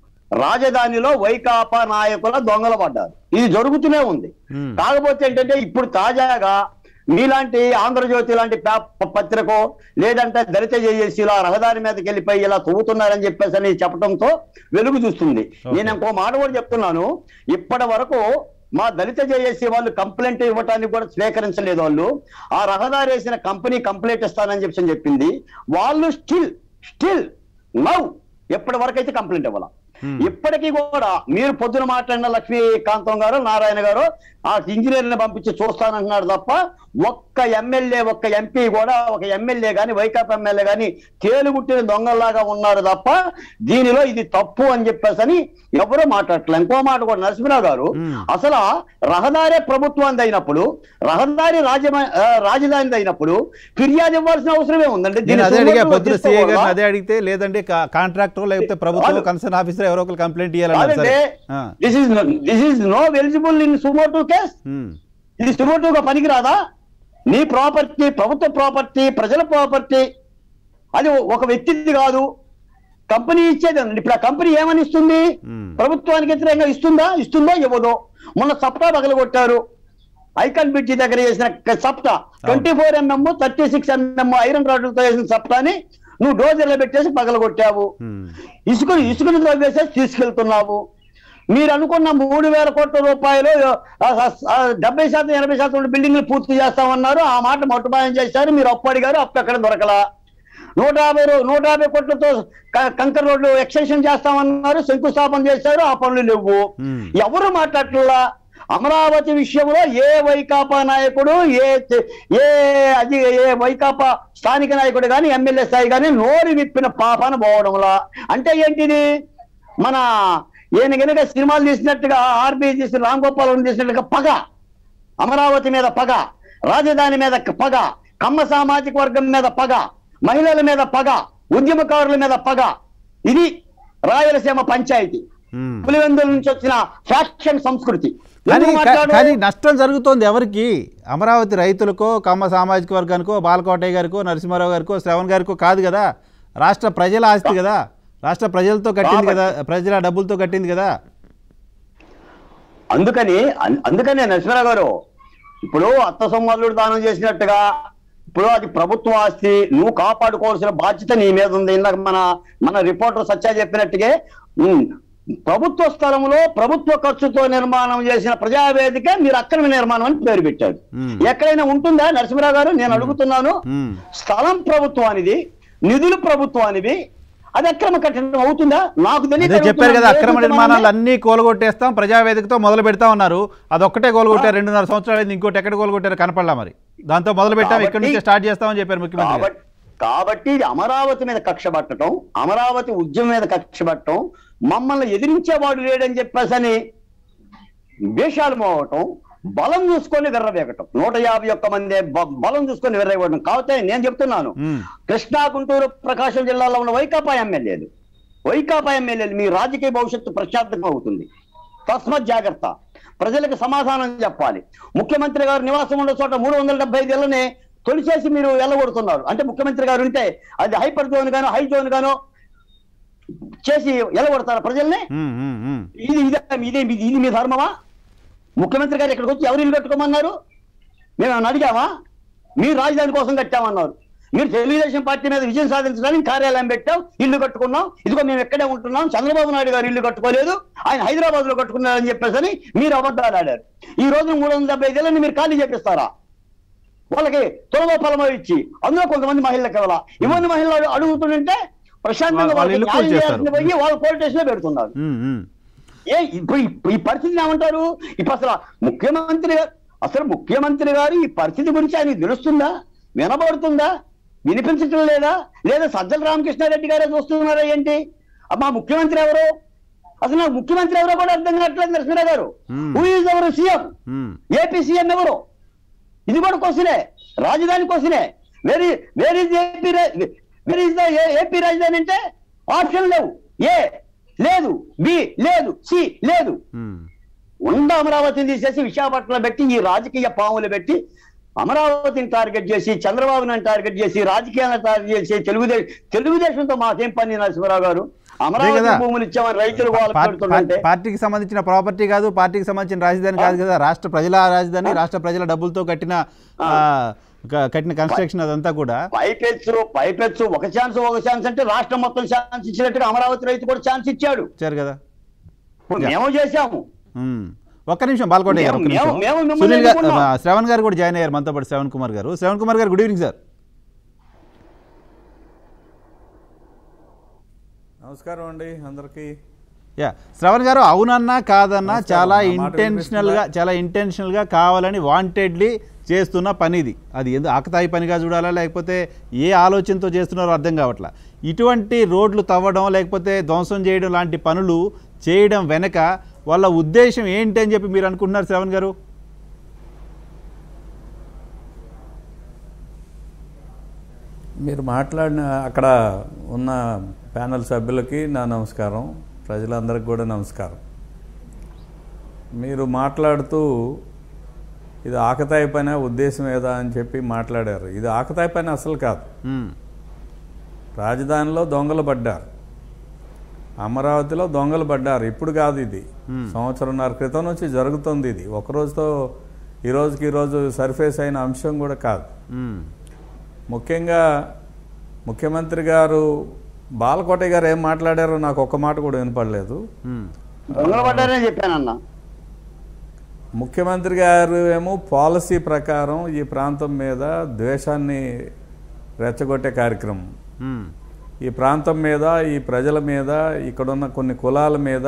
రాజధానిలో వైకాపా నాయకుల దొంగలు పడ్డారు ఇది జరుగుతూనే ఉంది Hmm. కాకపోతే ఏంటంటే ఇప్పుడు తాజాగా మీలాంటి ఆంధ్రజ్యోతి లాంటి పే- పత్రికో లేదంటే దళిత జేఏసీ ఇలా రహదారి మీదకి వెళ్ళిపోయి ఇలా తవ్వుతున్నారని చెప్పేసి అని చెప్పడంతో వెలుగు చూస్తుంది Okay. నేను ఇంకో మాట కూడా చెప్తున్నాను ఇప్పటి వరకు మా దళిత జేఏసీ వాళ్ళు కంప్లైంట్ ఇవ్వటానికి కూడా స్వీకరించలేదు వాళ్ళు ఆ రహదారి వేసిన కంపెనీ కంప్లైంట్ ఇస్తానని చెప్పి అని చెప్పింది వాళ్ళు స్టిల్ స్టిల్ నౌ ఎప్పటి వరకు అయితే కంప్లైంట్ ఇవ్వాల Hmm. ఇప్పటికీ కూడా మీరు పొద్దున మాట్లాడిన లక్ష్మీకాంతం గారు నారాయణ గారు ఆ ఇంజనీర్ని పంపించి చూస్తానంటున్నాడు తప్ప ఒక్క ఎమ్మెల్యే ఒక్క ఎంపీ కూడా ఒక ఎమ్మెల్యే గాని వైకాపా ఎమ్మెల్యే గాని తేలుగుట్టిన దొంగల్లాగా ఉన్నారు తప్ప దీనిలో ఇది తప్పు అని చెప్పేసి అని ఎవరూ మాట్లాడట్లేదు ఇంకో మాట కూడా నరసింహరావు గారు Hmm. అసలు అరహదారే ప్రభుత్వానికి అయినప్పుడు రహదారి రాజమ ఆ, రాజధాని అయినప్పుడు ఫిర్యాదు ఇవ్వాల్సిన అవసరమే ఉందండి నేను అదే అడిగా పొద్దున సీఏ గారిని తీసుకోవాలా? అదే అడిగితే లేదంటే కాంట్రాక్టర్ లేకపోతే ప్రభుత్వం వాళ్ళు- కన్సర్న్ ఆఫీసర్ ఎవరో ఒకరు కంప్లైంట్ ఇవ్వాలన్నారు కాదండి సరే ఆ. This is this is no eligible in suo motu case um. ఇది సుమోటోగా పనికిరాదా నీ ప్రాపర్టీ ప్రభుత్వ ప్రాపర్టీ ప్రజల ప్రాపర్టీ అది ఒక వ్యక్తిది కాదు కంపెనీ ఇచ్చేది ఇప్పుడు ఆ కంపెనీ ఏమని ఇస్తుంది Hmm. ప్రభుత్వానికి వ్యతిరేకంగా ఇస్తుందా ఇస్తుందో ఇవ్వదో మొన్న సప్తా పగలగొట్టారు ఐకాన్ బ్రిడ్జి దగ్గర చేసిన సప్తా twenty four mm thirty six mm iron రాడ్లతో వేసిన సప్తాని నువ్వు డోజర్లో పెట్టేసి పగలగొట్టావు ఉమ్. ఇసుక ఇసుకను తవ్వేసేసి తీసుకెళ్తున్నావు మీరు అనుకున్న మూడు వేల కోట్ల రూపాయలు ఆ, ఆ, ఆ, డెబ్బై శాతం ఎనభై శాతం ఉన్న బిల్డింగ్లు పూర్తి చేస్తామన్నారు ఆ మాట మట్టుమాయం చేశారు మీరు అప్పు అడిగారు అప్పు ఎక్కడ దొరకలా నూట యాభై రూ- నూట యాభై కోట్లతో క- కంకర్ రోడ్లు ఎక్స్టెన్షన్ చేస్తామన్నారు శంకుస్థాపన చేశారు ఆ పనులు లేవు Hmm. ఎవరు మాట్లాడట్లా అమరావతి విషయంలో ఏ వైకాపా నాయకుడు ఏ ఏ అది ఏ వైకాపా స్థానిక నాయకుడు కానీ ఎమ్మెల్యే స్థాయి కానీ నోరు విప్పిన పాపాన పోవడంలా అంటే ఏంటిది మన ఈయన గనుక సినిమాలు తీసినట్టుగా ఆర్బీ తీసిన రామ్ గోపాల్ తీసినట్టుగా పగ అమరావతి మీద పగ రాజధాని మీద పగ కమ్మ సామాజిక వర్గం మీద పగ మహిళల మీద పగ ఉద్యమకారుల మీద పగ ఇది రాయలసీమ పంచాయతీ ఉమ్. పులివెందుల నుంచి వచ్చిన ఫ్యాక్షన్ సంస్కృతి కానీ ఎందుకు కా- మాట్లాడు? కానీ నష్టం జరుగుతోంది ఎవరికి అమరావతి రైతులకో కమ్మ సామాజిక వర్గానికో బాలకోటయ్య గారికో నరసింహారావు గారికో శ్రవణ్ గారికో కాదు కదా రాష్ట్ర ప్రజల ఆస్తి కదా రాష్ట్ర ప్రజలతో కట్టింది కదా ప్రజల డబ్బులతో కట్టింది కదా అందుకని అన్- అందుకనే నరసింహరావు గారు ఇప్పుడు అత్త సొమ్మల్లుడు దానం చేసినట్టుగా ఇప్పుడు అది ప్రభుత్వ ఆస్తి నువ్వు కాపాడుకోవాల్సిన బాధ్యత నీ మీద ఉంది ఇందాక మన మన రిపోర్టర్ సత్య చెప్పినట్టుగా ఉమ్, ప్రభుత్వ స్థలంలో ప్రభుత్వ ఖర్చుతో నిర్మాణం చేసిన ప్రజావేదిక మీరు అక్రమ నిర్మాణం అని పేరు పెట్టారు ఉమ్. ఎక్కడైనా ఉంటుందా నరసింహరావు గారు నేను అడుగుతున్నాను ఉమ్. స్థలం ప్రభుత్వానిది నిధులు ప్రభుత్వానివి అది అక్రమ కట్టడం అవుతుందా నాకు అదే తెలియదు చెప్పారు కదా అడుగుతున్నాను. అక్రమ ఏ నిర్మాణాలు నిర్మాణమే? అన్ని కోలగొట్టేస్తాం ప్రజావేదికతో మొదలు పెడతా ఉన్నారు అదొక్కటే కోలగొట్టారు రెండున్నర సంవత్సరాలు అయింది ఇంకోటి ఎక్కడ కోలగొట్టారు కనపడలా మరి దాంతో మొదలు పెట్టాం ఇక్కడి కాబట్టి- నుంచి స్టార్ట్ చేస్తామని చెప్పారు ముఖ్యమంత్రి గారు. కాబట్టి కాబట్టి ఇది అమరావతి మీద కక్ష పట్టడం అమరావతి ఉద్యమం మీద కక్ష పట్టడం మమ్మల్ని ఎదిరించేవాడు లేడని చెప్పేసని వేషాలు మోవటం బలం చూసుకొని వెర్రవేగటం నూట యాభై ఒక్క మంది బ- బలం చూసుకొని వెర్రవేయడం కాకపోతే నేను చెప్తున్నాను ఉమ్. కృష్ణా గుంటూరు ప్రకాశం జిల్లాలో ఉన్న వైకాపా ఎమ్మెల్యేలు వైకాపా ఎమ్మెల్యేలు మీ రాజకీయ భవిష్యత్తు ప్రశాంతంగా అవుతుంది తస్మత్ జాగ్రత్త ప్రజలకు సమాధానం చెప్పాలి ముఖ్యమంత్రి గారు నివాసం ఉన్న చోట మూడు వందల డెబ్బై ఐదేళ్ళనే తొలిచేసి మీరు వెళ్ళగొడుతున్నారు అంటే ముఖ్యమంత్రి గారు ఉంటే అది హైపర్ జోన్ గానో హై జోన్ గానో చేసి వెళ్ళగొడతారా ప్రజల్ని ఉమ్, ఉమ్, ఉమ్. ఇది ఇదే ఇదే ఇది ఇది మీ ధర్మమా ముఖ్యమంత్రి గారు ఇక్కడికి వచ్చి ఎవరు ఇల్లు కట్టుకోమన్నారు మేము ఏమైనా అడిగామా మీరు రాజధాని కోసం కట్టామన్నారు మీరు తెలుగుదేశం పార్టీ మీద విజయం సాధించడానికి కార్యాలయం పెట్టాం ఇల్లు కట్టుకున్నాం ఇదిగో మేము ఎక్కడే ఉంటున్నాం చంద్రబాబు నాయుడు గారు ఇల్లు కట్టుకోలేదు ఆయన హైదరాబాద్ లో కట్టుకున్నారని చెప్పేసి మీరు అబద్ధాలు ఆడారు ఈ రోజు మూడు వందల డెబ్బై ఐదేళ్ళని మీరు ఖాళీ చేపిస్తారా వాళ్ళకి తులవ ఫలమో ఇచ్చి అందులో కొంతమంది మహిళలకు ఇవ్వాల ఇవన్నీ మహిళలు అడుగుతుంటే ప్రశాంతంగా వాళ్ళ వాళ్ళకి ఇల్లు న్యాయం కూల్చేస్తారు. చేయాల్సింది పోయి వాళ్ళు పోలీస్ స్టేషన్ లో పెడుతున్నారు ఉమ్, ఉమ్. ఏ ఇప్పుడు ఈ- ఈ పరిస్థితిని ఏమంటారు ఇప్పుడు అసలు ముఖ్యమంత్రి గారు అసలు ముఖ్యమంత్రి గారు ఈ పరిస్థితి గురించి ఆయనకి తెలుస్తుందా వినబడుతుందా వినిపించటం లేదా లేదా సజ్జల రామకృష్ణారెడ్డి గారే చూస్తున్నారా ఏంటి మా ముఖ్యమంత్రి ఎవరు అసలు నాకు ముఖ్యమంత్రి ఎవరో కూడా అర్థం కావట్లేదు Narasimha Rao garu Hmm. Who is ఎవరు సీఎం ఉమ్. ఏపీ సీఎం ఎవరు ఇది కూడా క్వశ్చనే రాజధాని క్వశ్చనే very very AP very is the AP రాజధాని అంటే ఆప్షన్ లేవు ఏ లేదు బి లేదు సి లేదు ఉమ్. ఉండ అమరావతిని తీసేసి విశాఖపట్నంలో పెట్టి ఈ రాజకీయ పాములు పెట్టి అమరావతిని టార్గెట్ చేసి చంద్రబాబు నాయుడు టార్గెట్ చేసి రాజకీయాలను టార్గెట్ చేసి తెలుగుదేశం తెలుగుదేశంతో మాకేం పని నరసింహరావు గారు అమరావతి కదా. భూములు ఇచ్చామని రైతులు వాళ్ళు పార్టీ- పెడుతుంటే పార్టీకి సంబంధించిన ప్రాపర్టీ కాదు పార్టీకి సంబంధించిన రాజధాని కాదు కదా రాష్ట్ర ప్రజల రాజధాని రాష్ట్ర ప్రజల డబ్బులతో కట్టిన ఆ, క- కట్టిన కన్స్ట్రక్షన్ అదంతా కూడా పైపెచ్చు పైపెచ్చు ఒక ఛాన్స్ ఒక ఛాన్స్ అంటే రాష్ట్రం మొత్తం ఛాన్స్ ఇచ్చినట్టుగా అమరావతి రైతు కూడా ఛాన్స్ ఇచ్చాడు ఇచ్చారు కదా ఇప్పుడు మేము చేశాము ఉమ్. ఒక్క నిమిషం బాల్కోటే గారు ఒక్క మేము- నిమిషం మేము మిమ్మల్ని సునీల్ గారు ఎన్నుకున్నాం. ఆ, శ్రవణ్ గారు కూడా జాయిన్ అయ్యారు మనతో పాటు శ్రవణ్ కుమార్ గారు శ్రవణ్ కుమార్ గారు గుడ్ ఈవినింగ్ సార్ నమస్కారం అండి అందరికీ యా శ్రవణ్ గారు అవునన్నా కాదన్నా నమస్కారం. చాలా నా మాట ఇంటెన్షనల్గా వినిపిస్తుందా? చాలా ఇంటెన్షనల్గా కావాలని వాంటెడ్లీ చేస్తున్న పని ఇది అది ఎందుకు ఆకతాయి పనిగా చూడాలా లేకపోతే ఏ ఆలోచనతో చేస్తున్నారో అర్థం కావట్లా ఇటువంటి రోడ్లు తవ్వడం లేకపోతే ధ్వంసం చేయడం లాంటి పనులు చేయడం వెనక వాళ్ళ ఉద్దేశం ఏంటి అని చెప్పి మీరు అనుకుంటున్నారు శ్రవణ్ గారు మీరు మాట్లాడిన అక్కడ ఉన్న ప్యానల్ సభ్యులకి నా నమస్కారం ప్రజలందరికీ కూడా నమస్కారం మీరు మాట్లాడుతూ ఇది ఆకతాయి పని ఉద్దేశం ఏదా అని చెప్పి మాట్లాడారు ఇది ఆకతాయి పని అసలు కాదు ఉమ్, రాజధానిలో దొంగలు పడ్డారు అమరావతిలో దొంగలు పడ్డారు ఇప్పుడు కాదు ఇది సంవత్సరంన్నర క్రితం నుంచి జరుగుతుంది ఇది ఒక రోజుతో ఈ రోజుకి ఈ రోజు సర్ఫేస్ అయిన అంశం కూడా కాదు ఉమ్, ముఖ్యంగా ముఖ్యమంత్రి గారు బాలకోటయ్య గారు ఏం మాట్లాడారో నాకు ఒక్క మాట కూడా వినపడలేదు ఉమ్, దొంగలు పడ్డారని చెప్పానన్నా ముఖ్యమంత్రి గారు ఏమో పాలసీ ప్రకారం ఈ ప్రాంతం మీద ద్వేషాన్ని రెచ్చగొట్టే కార్యక్రమం ఉమ్, ఈ ప్రాంతం మీద ఈ ప్రజల మీద ఇక్కడున్న కొన్ని కులాల మీద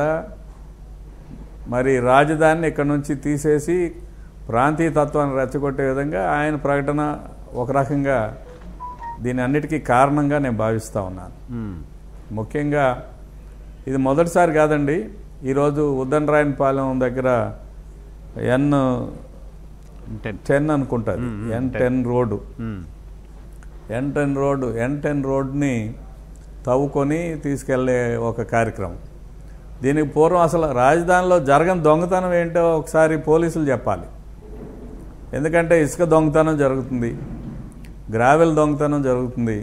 మరి రాజధానిని ఇక్కడ నుంచి తీసేసి ప్రాంతీయ తత్వాన్ని రెచ్చగొట్టే విధంగా ఆయన ప్రకటన ఒక రకంగా దీని అన్నిటికీ కారణంగా నేను భావిస్తూ ఉన్నాను ఉమ్, ముఖ్యంగా ఇది మొదటిసారి కాదండి ఈరోజు ఉద్దండరాయనపాలెం దగ్గర ఎన్ ఇంటెన్. టెన్ అనుకుంటుంది N ten road um, N ten road N ten రోడ్ని తవ్వుకొని తీసుకెళ్లే ఒక కార్యక్రమం దీనికి పూర్వం అసలు రాజధానిలో జరగని దొంగతనం ఏంటో ఒకసారి పోలీసులు చెప్పాలి ఎందుకంటే ఇసుక దొంగతనం జరుగుతుంది గ్రావెల్ దొంగతనం జరుగుతుంది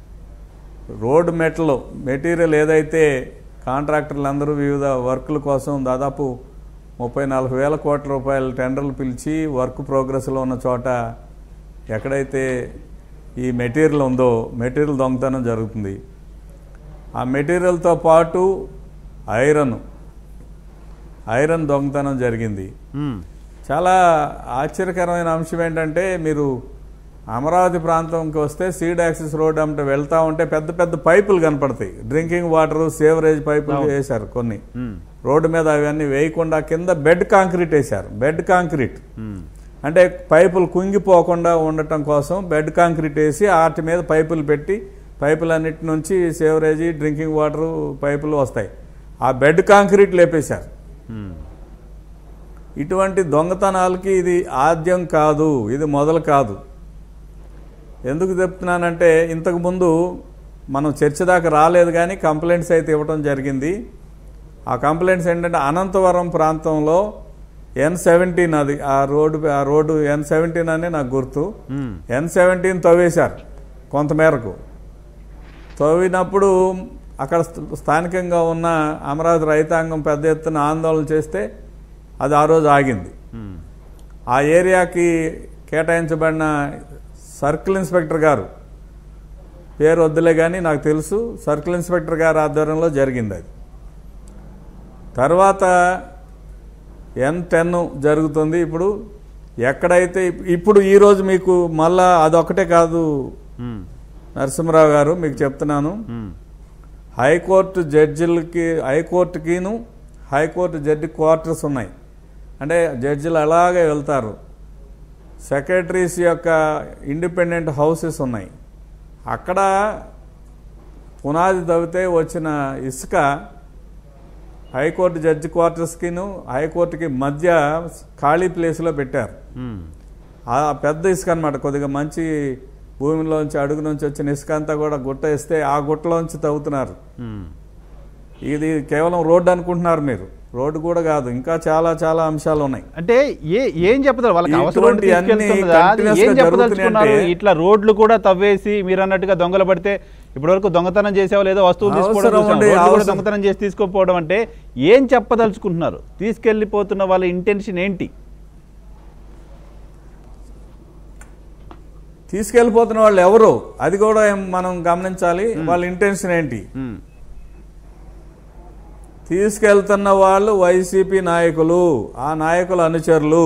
రోడ్డు మెట్లు మెటీరియల్ ఏదైతే కాంట్రాక్టర్లు అందరూ వివిధ వర్కుల కోసం దాదాపు ముప్పై నలభై వేల కోట్ల రూపాయల టెండర్లు పిలిచి వర్క్ ప్రోగ్రెస్లో ఉన్న చోట ఎక్కడైతే ఈ మెటీరియల్ ఉందో మెటీరియల్ దొంగతనం జరుగుతుంది ఆ మెటీరియల్తో పాటు ఐరన్ ఐరన్ దొంగతనం జరిగింది ఉమ్, చాలా ఆశ్చర్యకరమైన అంశం ఏంటంటే మీరు అమరావతి ప్రాంతంకి వస్తే సీడ్ యాక్సిస్ రోడ్ అంటే వెళ్తా ఉంటే పెద్ద పెద్ద పైపులు కనపడతాయి డ్రింకింగ్ వాటర్ సేవరేజ్ పైపులు వేశారు కొన్ని ఉమ్, రోడ్డు మీద అవన్నీ వేయకుండా కింద బెడ్ కాంక్రీట్ వేశారు బెడ్ కాంక్రీట్ ఉమ్, అంటే పైపులు కుంగిపోకుండా ఉండటం కోసం బెడ్ కాంక్రీట్ వేసి వాటి మీద పైపులు పెట్టి పైపులన్నిటి నుంచి సేవరేజీ డ్రింకింగ్ వాటర్ పైపులు వస్తాయి ఆ బెడ్ కాంక్రీట్ లేపేశారు ఉమ్, ఇటువంటి దొంగతనాలకి ఇది ఆద్యం కాదు ఇది మొదలు కాదు ఎందుకు చెప్తున్నానంటే ఇంతకుముందు మనం చర్చ దాకా రాలేదు కానీ కంప్లైంట్స్ అయితే ఇవ్వడం జరిగింది ఆ కంప్లైంట్స్ ఏంటంటే అనంతవరం ప్రాంతంలో ఎన్ సెవెంటీన్ అది ఆ రోడ్డు ఆ రోడ్డు ఎన్ సెవెంటీన్ అనే నాకు గుర్తు ఉమ్, ఎన్ సెవెంటీన్ తవ్వేశారు కొంతమేరకు తవ్వినప్పుడు అక్కడ స్థ- స్థానికంగా ఉన్న అమరావతి రైతాంగం పెద్ద ఎత్తున ఆందోళన చేస్తే అది ఆ రోజు ఆగింది ఉమ్, ఆ ఏరియాకి కేటాయించబడిన సర్కిల్ ఇన్స్పెక్టర్ గారు పేరు వద్దులే కానీ నాకు తెలుసు సర్కిల్ ఇన్స్పెక్టర్ గారి ఆధ్వర్యంలో జరిగింది అది తర్వాత ఎన్ టెన్ జరుగుతుంది ఇప్పుడు ఎక్కడైతే ఇప్- ఇప్పుడు ఈరోజు మీకు మళ్ళా అదొకటే కాదు ఉమ్, నరసింహరావు గారు మీకు చెప్తున్నాను ఉమ్, హైకోర్టు జడ్జిలకి హైకోర్టుకిను హైకోర్టు జడ్జి క్వార్టర్స్ ఉన్నాయి అంటే జడ్జిలు అలాగే వెళ్తారు సెక్రటరీస్ యొక్క ఇండిపెండెంట్ హౌసెస్ ఉన్నాయి అక్కడ పునాది తవ్వితే వచ్చిన ఇసుక హైకోర్టు జడ్జి క్వార్టర్స్కిను హైకోర్టుకి మధ్య ఖాళీ ప్లేస్లో పెట్టారు ఉమ్, ఆ పెద్ద ఇసుక అనమాట కొద్దిగా మంచి భూమిలోంచి అడుగు నుంచి వచ్చిన ఇసుక అంతా కూడా గుట్ట ఇస్తే ఆ గుట్టలోంచి తవ్వుతున్నారు ఉమ్. ఇది కేవలం రోడ్డు అనుకుంటున్నారు మీరు రోడ్డు కూడా కాదు ఇంకా చాలా చాలా అంశాలు ఉన్నాయి అంటే ఏ ఏం చెప్తారు వాళ్ళకి అవసరం ఉంటే ఇటువంటి అన్ని తీసుకెళ్తున్నదా? అది continuous ఏం గా చెప్పదలుచుకున్నారు జరుగుతున్నాయంటే- ఇట్లా రోడ్లు కూడా తవ్వేసి మీరు అన్నట్టుగా దొంగలు పడితే ఇప్పటివరకు దొంగతనం చేసేవాళ్ళు ఏదో వస్తువులు తీసుకోవడం అవసరం చూసాం. ఉండి రోడ్లు కూడా అవసరం- దొంగతనం చేసి తీసుకోకపోవడం అంటే ఏం చెప్పదలుచుకుంటున్నారు తీసుకెళ్లిపోతున్న వాళ్ళ ఇంటెన్షన్ ఏంటి తీసుకెళ్ళిపోతున్న వాళ్ళు ఎవరు అది కూడా ఏం మనం గమనించాలి వాళ్ళ ఇంటెన్షన్ ఏంటి ఉమ్. తీసుకెళ్తున్న వాళ్ళు వైసీపీ నాయకులు ఆ నాయకుల అనుచరులు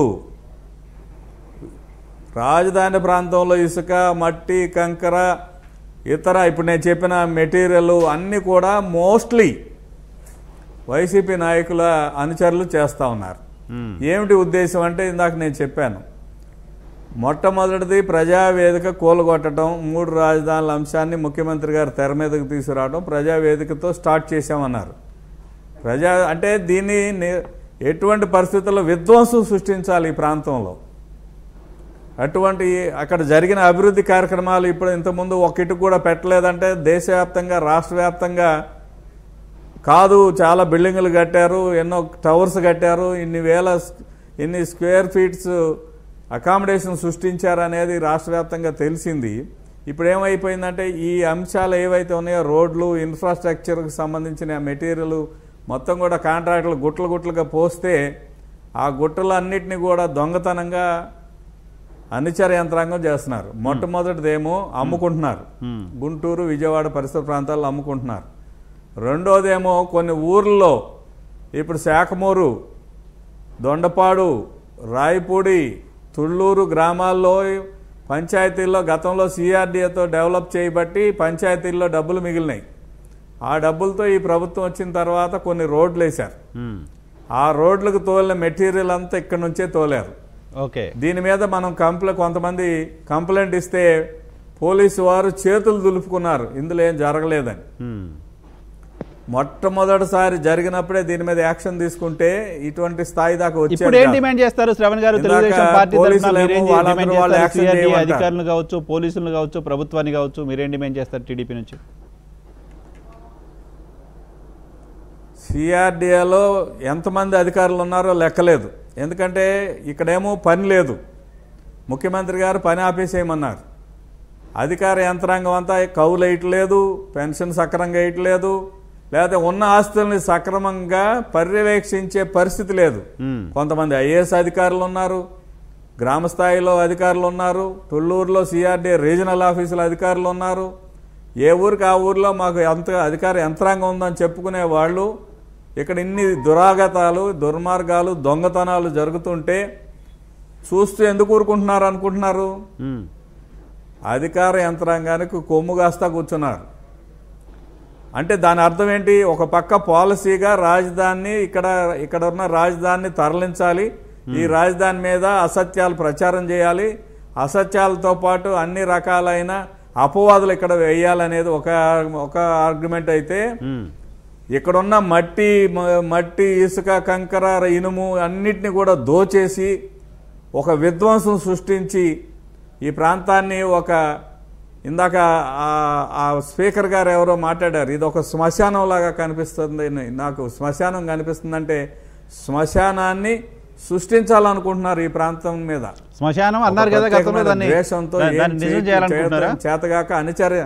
రాజధాని ప్రాంతంలో ఇసుక మట్టి కంకర ఇతర ఇప్పుడు నేను చెప్పిన మెటీరియల్ అన్నీ కూడా మోస్ట్లీ వైసీపీ నాయకుల అనుచరులు చేస్తూ ఉన్నారు ఉమ్. ఏమిటి ఉద్దేశం అంటే ఇందాక నేను చెప్పాను మొట్టమొదటిది ప్రజావేదిక కూలగొట్టడం మూడు రాజధానుల అంశాన్ని ముఖ్యమంత్రి గారు తెర మీదకు తీసుకురావడం ప్రజావేదికతో స్టార్ట్ చేశామన్నారు ప్రజా అంటే దీన్ని ని- ఎటువంటి పరిస్థితుల్లో విధ్వంసం సృష్టించాలి ఈ ప్రాంతంలో అటువంటి అక్కడ జరిగిన అభివృద్ధి కార్యక్రమాలు ఇప్పుడు ఇంతకుముందు ఒక ఇటు కూడా పెట్టలేదంటే దేశవ్యాప్తంగా రాష్ట్ర వ్యాప్తంగా కాదు చాలా బిల్డింగులు కట్టారు ఎన్నో టవర్స్ కట్టారు ఇన్ని వేల స్- ఇన్ని స్క్వేర్ ఫీట్స్ అకామిడేషన్ సృష్టించారు అనేది రాష్ట్ర వ్యాప్తంగా తెలిసింది ఇప్పుడు ఏమైపోయిందంటే ఈ అంశాలు ఏవైతే ఉన్నాయో రోడ్లు ఇన్ఫ్రాస్ట్రక్చర్కి సంబంధించిన మెటీరియల్ మొత్తం కూడా కాంట్రాక్టులు గుట్టలు గుట్టలుగా పోస్తే ఆ గుట్టలన్నిటిని కూడా దొంగతనంగా అనుచర యంత్రాంగం చేస్తున్నారు మొట్టమొదటిదేమో అమ్ముకుంటున్నారు Hmm. గుంటూరు విజయవాడ పరిసర ప్రాంతాల్లో అమ్ముకుంటున్నారు రెండోదేమో కొన్ని ఊర్లలో ఇప్పుడు శాఖమూరు దొండపాడు రాయపూడి తుళ్ళూరు గ్రామాల్లో పంచాయతీల్లో గతంలో సిఆర్డీఏతో డెవలప్ చేయబట్టి పంచాయతీల్లో డబ్బులు మిగిలినాయి ఆ డబ్బులతో ఈ ప్రభుత్వం వచ్చిన తర్వాత కొన్ని రోడ్లు వేశారు ఉమ్. ఆ రోడ్లకు తోలిన మెటీరియల్ అంతా ఇక్కడ నుంచే తోలారు ఓకే దీని మీద మనం కంప్లై కొంతమంది కంప్లైంట్ ఇస్తే పోలీసు వారు చేతులు దులుపుకున్నారు ఇందులో ఏం జరగలేదని ఉమ్. మొట్టమొదటిసారి జరిగినప్పుడే దీని మీద యాక్షన్ తీసుకుంటే ఇటువంటి స్థాయి దాకా ఇప్పుడు వచ్చేది ఏం కాదు. డిమాండ్ చేస్తారు శ్రవణ్ గారు ఇందాక తెలుగుదేశం పార్టీ తరఫున పోలీసులు మీరేం ఏమో వాళ్ళందరూ డిమాండ్ వాళ్ళు చేస్తారు యాక్షన్ సిఆర్డీ చేయమంటారు. అధికారులు కావచ్చు పోలీసులు కావచ్చు ప్రభుత్వాన్ని కావచ్చు మీరేం డిమాండ్ చేస్తారు టీడీపీ నుంచి సిఆర్డీఏలో ఎంతమంది అధికారులు ఉన్నారో లెక్కలేదు ఎందుకంటే ఇక్కడేమో పని లేదు ముఖ్యమంత్రి గారు పని ఆపేసేయమన్నారు అధికార యంత్రాంగం అంతా కౌలు వేయట్లేదు పెన్షన్ సక్రమంగా వేయట్లేదు లేకపోతే ఉన్న ఆస్తుల్ని సక్రమంగా పర్యవేక్షించే పరిస్థితి లేదు ఉమ్. కొంతమంది ఐఏఎస్ అధికారులు ఉన్నారు గ్రామ స్థాయిలో అధికారులు ఉన్నారు తుళ్ళూరులో సిఆర్డీ రీజనల్ ఆఫీసుల అధికారులు ఉన్నారు ఏ ఊరికి ఆ ఊర్లో మాకు ఎంత అధికార యంత్రాంగం ఉందని చెప్పుకునే వాళ్ళు ఇక్కడ ఇన్ని దురాగతాలు దుర్మార్గాలు దొంగతనాలు జరుగుతుంటే చూస్తూ ఎందుకు ఊరుకుంటున్నారు అనుకుంటున్నారు ఉమ్. అధికార యంత్రాంగానికి కొమ్ము కాస్తా కూర్చున్నారు అంటే దాని అర్థం ఏంటి ఒక పక్క పాలసీగా రాజధానిని ఇక్కడ ఇక్కడ ఉన్న రాజధానిని తరలించాలి ఈ రాజధాని మీద అసత్యాలు ప్రచారం చేయాలి అసత్యాలతో పాటు అన్ని రకాలైన అపవాదులు ఇక్కడ వేయాలనేది ఒక ఒక ఆర్గ్యుమెంట్ అయితే ఉమ్. ఇక్కడున్న మట్టి మ- మట్టి ఇసుక కంకర ఇనుము అన్నిటిని కూడా దోచేసి ఒక విధ్వంసం సృష్టించి ఈ ప్రాంతాన్ని ఒక ఇందాక ఆ- ఆ స్పీకర్ గారు ఎవరో మాట్లాడారు ఇది ఒక శ్మశానం లాగా కనిపిస్తుంది అని. నాకు శ్మశానం కనిపిస్తుందంటే శ్మశానాన్ని సృష్టించాలనుకుంటున్నారు ఈ ప్రాంతం మీద శ్మశానం అన్నారు ఒక కదా గతంలో ప్రత్యేకమైన దాన్ని ద్వేషంతో దాన్ని ఏం నిజం చేయ- చేయాలనుకుంటున్నారా చేయడం చేతగాక అనుచర్య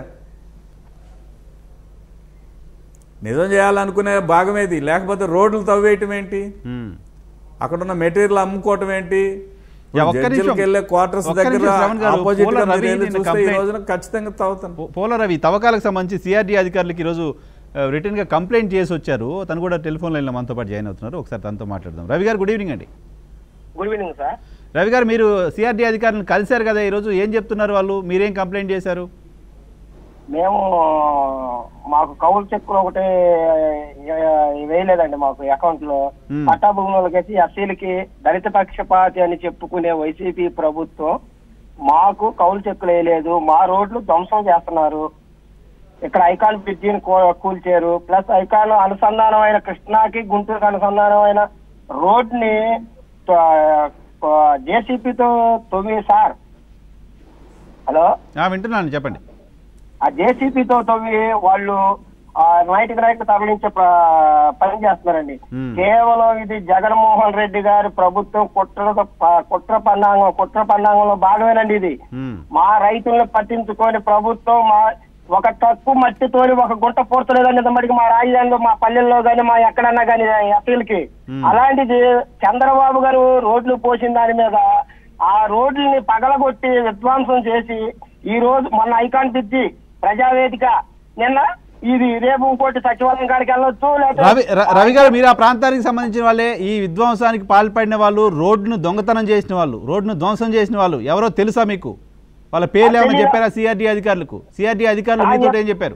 నిజం చేయాలనుకునే భాగమేది లేకపోతే రోడ్లు తవ్వేయటం ఏంటి ఉమ్. అక్కడున్న మెటీరియల్ అమ్ముకోవటం ఏంటి యా, ఒక్క నిమిషం. జడ్జిలకు వెళ్ళే క్వార్టర్స్ ఒక్క దగ్గర నిమిషం, శ్రవణ్ గారు, ఆపోజిట్ పోల గా రవి మీరు వెళ్ళి నిన్న చూస్తే ఈ కంప్లైంట్- రోజున ఖచ్చితంగా తవ్వుతాను పో- పోలరవి తవ్వకాలకు సంబంధించి సిఆర్డీ అధికారులకు ఈరోజు ఆ, రిటర్న్ గా కంప్లైంట్ చేసి వచ్చారు తను కూడా టెలిఫోన్ లైన్లో మనతో పాటు జాయిన్ అవుతున్నారు ఒకసారి తనతో మాట్లాడదాం రవి గారు గుడ్ ఈవినింగ్ అండి good evening sir Ravi garu మీరు సిఆర్డీ అధికారులను కలిశారు కదా ఈరోజు ఏం చెప్తున్నారు వాళ్ళు మీరేం కంప్లైంట్ చేశారు మేము మాకు కౌలు చెక్కులు ఒకటి ఏ- వేయలేదండి మాకు అకౌంట్ లో Hmm. పట్టా భూములకేసి ఎస్సీలకి దళిత పక్షపాతి అని చెప్పుకునే వైసీపీ ప్రభుత్వం మాకు కౌలు చెక్కులు వేయలేదు మా రోడ్లు ధ్వంసం చేస్తున్నారు ఇక్కడ ఐకాన్ బ్రిడ్జిని కూ- కూల్చారు ప్లస్ ఐకాన్ అనుసంధానమైన కృష్ణాకి గుంటూరుకి అనుసంధానమైన రోడ్ ని జేసీపీతో తొమ్మిది సార్ హలో ఆ, వింటున్నాను చెప్పండి ఆ జేసీపీతో తవ్వి వాళ్ళు ఆ నైట్కి నైట్ తరలించే ప్ర- పని చేస్తున్నారండి Hmm. కేవలం ఇది జగన్మోహన్ రెడ్డి గారి ప్రభుత్వం కుట్ర కుట్ర పన్నాంగం కుట్ర పన్నాంగంలో భాగమేనండి ఇది ఉమ్, మా రైతులను పట్టించుకొని ప్రభుత్వం మా ఒక ట్రక్కు మట్టితోని ఒక గుంట పూర్తలేదని మటుకు మా రాజధానిలో మా పల్లెల్లో గాని మా ఎక్కడన్నా గాని అప్పీలకి Hmm. అలాంటిది చంద్రబాబు గారు రోడ్లు పోసిన దాని మీద ఆ రోడ్లని పగలగొట్టి విధ్వంసం చేసి ఈ రోజు మొన్న ఐకాన్ పిచ్చి ప్రజావేదిక నిన్న ఇది రేపు ఇంకోటి సచివాలయం కాడికి వెళ్ళొచ్చు రవి ర- రవి గారు మీరు ఆ ప్రాంతానికి సంబంధించిన వాళ్ళే ఈ విధ్వంసానికి పాల్పడిన వాళ్ళు రోడ్డును దొంగతనం చేసిన వాళ్ళు రోడ్డును ధ్వంసం చేసిన వాళ్ళు ఎవరో తెలుసా మీకు వాళ్ళ పేర్లు ఏమైనా తెలియదు. చెప్పారా సిఆర్డీ అధికారులకు సిఆర్డీ అధికారులు మీతో ఏం చెప్పారు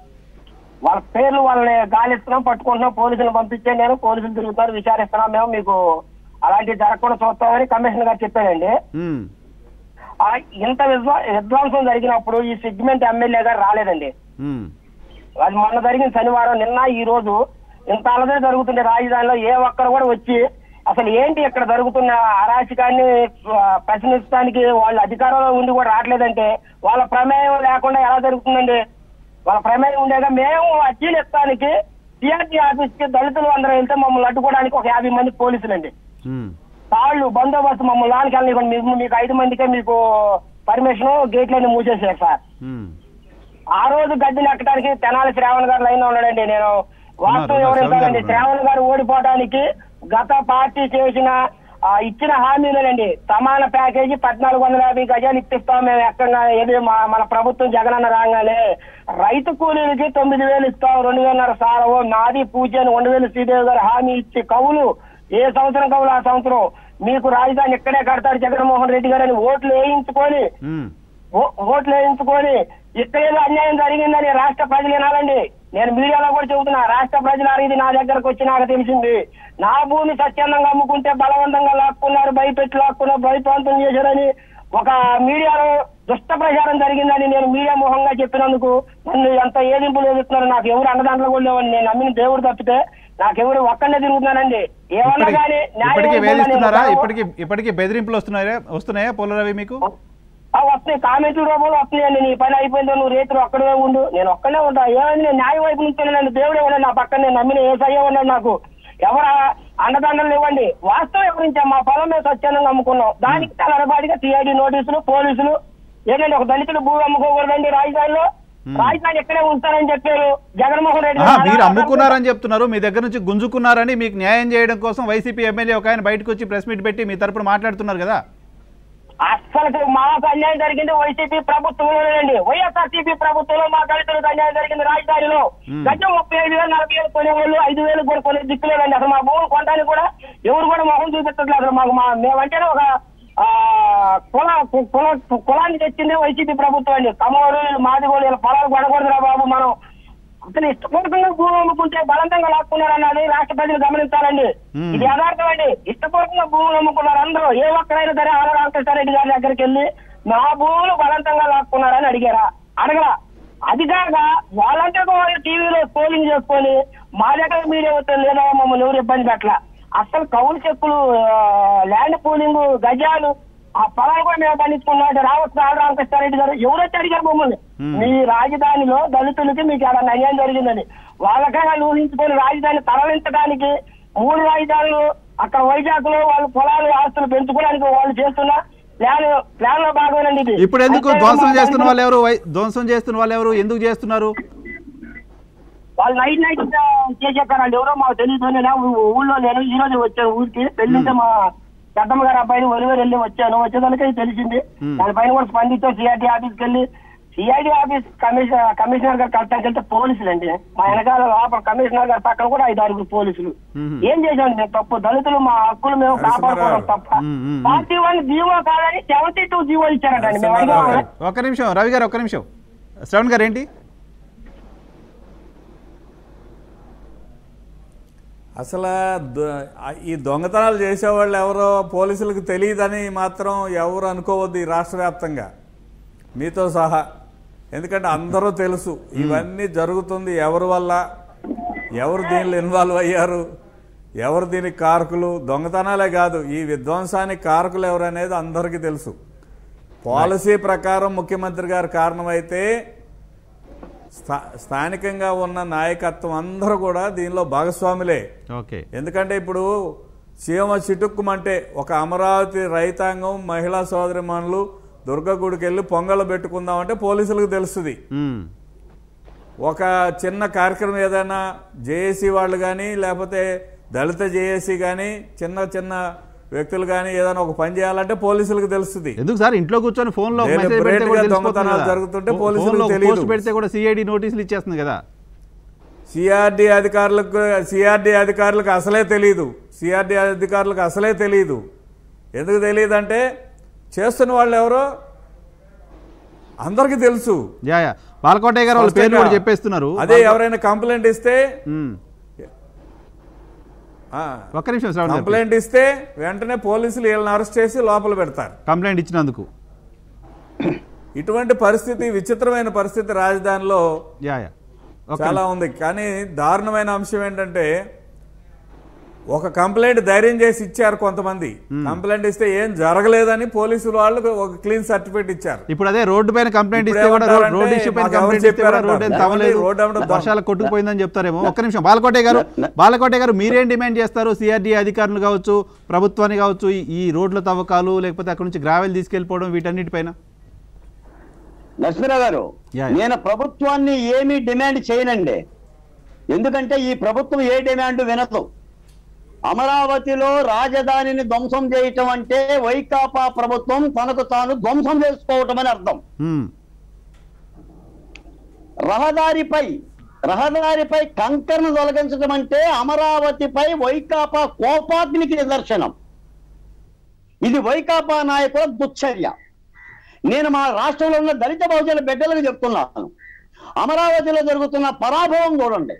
వాళ్ళ పేర్లు వాళ్ళని గాలిస్తున్నాం పట్టుకుంటున్నాం పోలీసులు పంపించే నేను పోలీసులు తిరుగుతారు విచారిస్తున్నాం మేము మీకు అలాంటివి జరగకుండా చూస్తామని కమిషనర్ గారు చెప్పారండి ఉమ్, ఆ ఇంత విధ్వ విధ్వంసం జరిగినప్పుడు ఈ సెగ్మెంట్ ఎమ్మెల్యే గారు రాలేదండి ఉమ్, అది మొన్న జరిగిన శనివారం నిన్న ఈ రోజు ఇంత అలదే జరుగుతుంది రాజధానిలో ఏ ఒక్కరు కూడా వచ్చి అసలు ఏంటి ఇక్కడ జరుగుతున్న అరాచకాన్ని ఆ, ప్రశ్నించడానికి వాళ్ళ అధికారంలో ఉండి కూడా రావట్లేదంటే వాళ్ళ ప్రమేయం లేకుండా ఎలా జరుగుతుందండి వాళ్ళ ప్రమేయం ఉండేగా మేము అర్జీలు ఇస్తానికి సిఆర్టీ ఆఫీస్ కి దళితులు అందరూ వెళ్తే మమ్మల్ని అడ్డుకోవడానికి ఒక యాభై మంది పోలీసులండి ఉమ్, తాళ్ళు బందోబస్తు మమ్మల్ని లోనికి వెళ్ళనివ్వండి మీకు మీకు ఐదు మందికే మీకు పర్మిషన్ గేట్లన్నీ మూసేసారు సార్ ఉమ్. ఆ రోజు గద్దెలు ఎక్కడానికి తెనాలి శ్రావణ్ గారు లైన్ లో ఉన్నాడండి నేను వాస్తవం ఉన్నారు, ఎవరు శ్రావణ్ గారు కాదండి శ్రావణ్ గారు ఓడిపోవడానికి గత పార్టీ చేసిన ఆ, ఇచ్చిన హామీలేనండి సమాన ప్యాకేజీ పద్నాలుగు వందల యాభై గజాలు ఇప్పిస్తాం మేము ఎక్కగా ఏది మా- మన ప్రభుత్వం జగనన్న రాగానే రైతు కూలీలకి తొమ్మిది వేలు ఇస్తాం రెండు వేలన్నర సారవు నాది పూజ అని రెండు వేలు శ్రీదేవి గారు హామీ ఇచ్చి కవులు ఏ సంవత్సరం కవులు ఆ సంవత్సరం మీకు రాజధాని ఇక్కడే కడతాడు జగన్మోహన్ రెడ్డి గారు అని ఓట్లు వేయించుకొని ఉమ్, ఓ- ఓట్లు వేయించుకొని ఇక్కడేదో అన్యాయం జరిగిందని రాష్ట్ర ప్రజలు వినాలండి నేను మీడియాలో కూడా చెబుతున్నా రాష్ట్ర ప్రజలు ఇది నా దగ్గరకు వచ్చి నాకు తెలిసింది నా భూమి స్వచ్ఛందంగా అమ్ముకుంటే బలవంతంగా లాక్కున్నారు భయపెట్టి లాక్కున్నారు భయప్రాంతం చేశారని ఒక మీడియాలో దుష్ట ప్రచారం జరిగిందని నేను మీడియా ముఖంగా చెప్పినందుకు నన్ను ఎంత ఏదింపులు ఎదుగుతున్నారు నాకు ఎవరు అన్నదాంట్లో కూడా లేవని నేను నమ్మిన దేవుడు తప్పితే నాకెవరు ఒక్కనే తిరుగుతున్నానండి ఏమన్నా ఇప్పటికి- కానీ ఇప్పటికీ న్యాయం వేధిస్తున్నారా నేను- ఇప్పటికి ఇప్పటికీ బెదిరింపులు వస్తున్నాయా వస్తున్నాయా పోలరవి మీకు ఆ వస్తున్నాయి కామెంట్ల రూపంలో వస్తున్నాయండి నీ పని అయిపోయిందో నువ్వు రేతులు ఒక్కడే ఉండు నేను ఒక్కడే ఉంటా ఏమైంది నేను న్యాయం వైపు నుంచి నన్ను దేవుడే ఉన్నాడు నా పక్కన నేను నమ్మిన ఏసయ్యే ఉన్నాడు నాకు ఎవర అండదండలు ఇవ్వండి వాస్తవం గురించి మా పొలం మీద స్వచ్ఛందంగా అమ్ముకున్నాం దానికి తలరబాటుగా సిఐడి నోటీసులు పోలీసులు ఏంటంటే ఒక దళితులు భూమి అమ్ముకోకూడదండి రాజధానిలో రాజధాని ఇక్కడే ఉంచారని చెప్పారు జగన్మోహన్ రెడ్డి ఆహా, గారు మీరు అమ్ముకున్నారని చెప్తున్నారు మీ దగ్గర నుంచి గుంజుకున్నారని మీకు న్యాయం చేయడం కోసం వైసీపీ ఎమ్మెల్యే ఒక ఆయన బయటకు వచ్చి ప్రెస్ మీట్ పెట్టి మీ తరపున మాట్లాడుతున్నారు కదా అస్సలు మాకు అన్యాయం జరిగింది వైసీపీ ప్రభుత్వంలోనేనండి వైఎస్ఆర్సీపీ ప్రభుత్వంలో మా దళితులకు అన్యాయం జరిగింది రాజధానిలో మ్మ్. గజం ముప్పై ఐదు వేలు నలభై వేలు కొనేవాళ్ళు ఐదు వేలు కూడా కొనే దిక్కులేదండి అసలు మా భూములు కొనడానికి కూడా ఎవరు కూడా మొహం చూపించట్లేదు అసలు మాకు మా మేమంటేనే ఒక ఆ, కుల కుల కులాన్ని తెచ్చింది వైసీపీ ప్రభుత్వం అండి కమ్మవారు మాది కూడా వీళ్ళ పొలాలు కొనకూడదురా బాబు మనం అతను ఇష్టపూర్వకంగా భూమి అమ్ముకుంటే బలవంతంగా లాక్కున్నారన్నది రాష్ట్ర ప్రజలు గమనించాలండి మ్మ్. ఇది యథార్థం అండి ఇష్టపూర్వకంగా భూములు అమ్ముకున్నారు అందరూ ఏ ఒక్కరైనా సరే ఆల రామకృష్ణారెడ్డి గారి దగ్గరికి వెళ్ళి మా భూములు బలవంతంగా లాక్కున్నారని అడిగారా అడగరా అది కాక వాళ్ళంటే వాళ్ళు టీవీలో పోలింగ్ చేసుకొని మా దగ్గర మీడియా వస్తే లేదా మమ్మల్ని ఎవరు ఇబ్బంది పెట్టలా అసలు కౌలు చెక్కులు ఆ, ల్యాండ్ పూలింగ్ గజాలు ఆ పొలాలు కూడా మేము పండించుకున్నాం అంటే రావచ్చు ఆల రామకృష్ణారెడ్డి గారు ఎవరైతే అడిగారు మమ్మల్ని మ్మ్. మీ రాజధానిలో దళితులకి మీకు అలా అన్యాయం జరిగిందని వాళ్ళకైనా ఊహించుకొని రాజధాని తరలించడానికి మూడు రాజధానులు అక్కడ వైజాగ్ లో వాళ్ళు పొలాలు ఆస్తులు పెంచుకోవడానికి వాళ్ళు చేస్తున్న ప్లాన్ ప్లాన్ లో భాగమేనండి ఇది ఇప్పుడు ఎందుకు అయితే ధ్వంసం మా చేస్తున్న దళితులు- వాళ్ళు ఎవరు వై- ధ్వంసం చేస్తున్న వాళ్ళు ఎవరు ఎందుకు చేస్తున్నారు వాళ్ళు నైట్ నైట్ చేసేస్తారండి ఎవరో మాకు తెలియదు నేను ఊ- ఊళ్ళో నేను ఈ రోజు వచ్చాను ఊరికి పెళ్లింటే మా పెద్దమ్మ గారి అబ్బాయిని ఒలివేరు వెళ్ళి వచ్చాను వచ్చేదానికి ఇది తెలిసింది Hmm. దానిపైన కూడా స్పందించాం సిఐడి ఆఫీస్కి వెళ్ళి సిఐడి ఆఫీస్ కమిషనర్ కమిషనర్ గారు కలెక్టర్కి వెళ్తే పోలీసులు అండి మా వెనకాల లోపల కమిషనర్ గారి పక్కన కూడా ఐదు ఆరుగురు పోలీసులు Hmm. ఏం చేశాం మేము తప్పు దళితులు మా హక్కులు మేము కాపాడుకోవడం తప్ప Hmm, hmm, hmm. Forty one GO కాదని సెవెంటీ టూ జీవో ఇచ్చారంటండి మేము నరసింహారావు అడిగాము గారు. ఒక్క నిమిషం రవి గారు ఒక్క నిమిషం శ్రవణ్ గారు ఏంటి అసలు ద- ఈ దొంగతనాలు చేసేవాళ్ళు ఎవరో పోలీసులకు తెలియదని మాత్రం ఎవరు అనుకోవద్దు ఈ రాష్ట్ర వ్యాప్తంగా మీతో సహా ఎందుకంటే అందరూ తెలుసు ఇవన్నీ జరుగుతుంది ఎవరి వల్ల ఎవరు దీనిలో ఇన్వాల్వ్ అయ్యారు ఎవరు దీనికి కారకులు దొంగతనాలే కాదు ఈ విధ్వంసానికి కారకులు ఎవరు అనేది అందరికీ తెలుసు పాలసీ ప్రకారం ముఖ్యమంత్రి గారు కారణమైతే స్థా- స్థానికంగా ఉన్న నాయకత్వం అందరూ కూడా దీనిలో భాగస్వాములే ఓకే ఎందుకంటే ఇప్పుడు సీఎం చిటుక్కుమంటే ఒక అమరావతి రైతాంగం మహిళా సోదరిమణులు దుర్గ గుడికి వెళ్ళి పొంగళ్ళు పెట్టుకుందామంటే పోలీసులకు తెలుస్తుంది మ్మ్. ఒక చిన్న కార్యక్రమం ఏదైనా జేఏసీ వాళ్ళు కానీ లేకపోతే దళిత జేఏసీ కానీ చిన్న చిన్న వ్యక్తులు కానీ ఏదైనా ఒక పని చేయాలంటే పోలీసులకు తెలుస్తుంది ఎందుకు సార్ ఇంట్లో కూర్చొని ఫోన్ లో ఒక Deliberate మెసేజ్ పెడితే కూడా గా తెలిసిపోతుంది దొంగతనాలు కదా. జరుగుతుంటే ఫో- పోలీసులకు ఫోన్లో ఒక తెలీదు. పోస్ట్ పెడితే కూడా సిఐడి నోటీసులు ఇచ్చేస్తుంది కదా సిఆర్డి అధికారులకు సిఆర్డి అధికారులకు అసలే తెలియదు సిఆర్డి అధికారులకు అసలే తెలియదు ఎందుకు తెలియదు అంటే చేస్తున్న వాళ్ళు ఎవరో అందరికీ తెలుసు యా యా బాలకోటయ్య గారు వాళ్ళ పేర్లు కూడా చెప్పేస్తున్నారు అదే ఎవరైనా కంప్లైంట్ ఇస్తే మ్మ్. ఆ, ఒక్క నిమిషం శ్రవణ్ గారు. కంప్లైంట్ ఇస్తే వెంటనే పోలీసులు వీళ్ళని అరెస్ట్ చేసి లోపల పెడతారు కంప్లైంట్ ఇచ్చినందుకు ఇటువంటి పరిస్థితి విచిత్రమైన పరిస్థితి రాజధానిలో యా యా ఓకే చాలా ఉంది కానీ దారుణమైన అంశం ఏంటంటే ఒక కంప్లైంట్ ధైర్యం చేసి ఇచ్చారు కొంతమంది కంప్లైంట్ ఇస్తే ఏం జరగలేదని పోలీసులు వాళ్ళు ఒక క్లీన్ సర్టిఫికేట్ ఇచ్చారు ఇప్పుడు అదే రోడ్డు పైన కంప్లైంట్ ఇప్పుడు ఇస్తే కూడా రో- ఏమంటారంటే రోడ్డు ఇష్యూ పైన మాకు ఎవరు కంప్లైంట్ ఇస్తే కూడా చెప్పారంటారు. రోడ్డు ఏం లేకపోతే తవ్వలేదు రోడ్డు ఏమంటే దొంగ. వర్షాలు కొట్టుకుపోయిందని చెప్తారేమో ఒక్క నిమిషం బాలకోటయ్య గారు బాలకోటయ్య గారు మీరేం డిమాండ్ చేస్తారు సిఆర్డీ అధికారులు కావచ్చు ప్రభుత్వాన్ని కావచ్చు ఈ- ఈ రోడ్ల తవ్వకాలు లేకపోతే అక్కడ నుంచి గ్రావెల్ తీసుకెళ్ళిపోవడం వీటన్నిటిపైన నరసింహరావు గారు యా, యా. నేను ప్రభుత్వాన్ని ఏమీ డిమాండ్ చేయనండి ఎందుకంటే ఈ ప్రభుత్వం ఏ డిమాండ్ వినదు అమరావతిలో రాజధానిని ధ్వంసం చేయటం అంటే వైకాపా ప్రభుత్వం తనకు తాను ధ్వంసం చేసుకోవటం అని అర్థం మ్మ్. రహదారిపై రహదారిపై కంకరను తొలగించడం అంటే అమరావతిపై వైకాపా కోపాగ్నికి నిదర్శనం ఇది వైకాపా నాయకుల దుశ్చర్య నేను మా రాష్ట్రంలో ఉన్న దళిత బహుజన బిడ్డలకు చెప్తున్నాను అమరావతిలో జరుగుతున్న పరాభవం చూడండి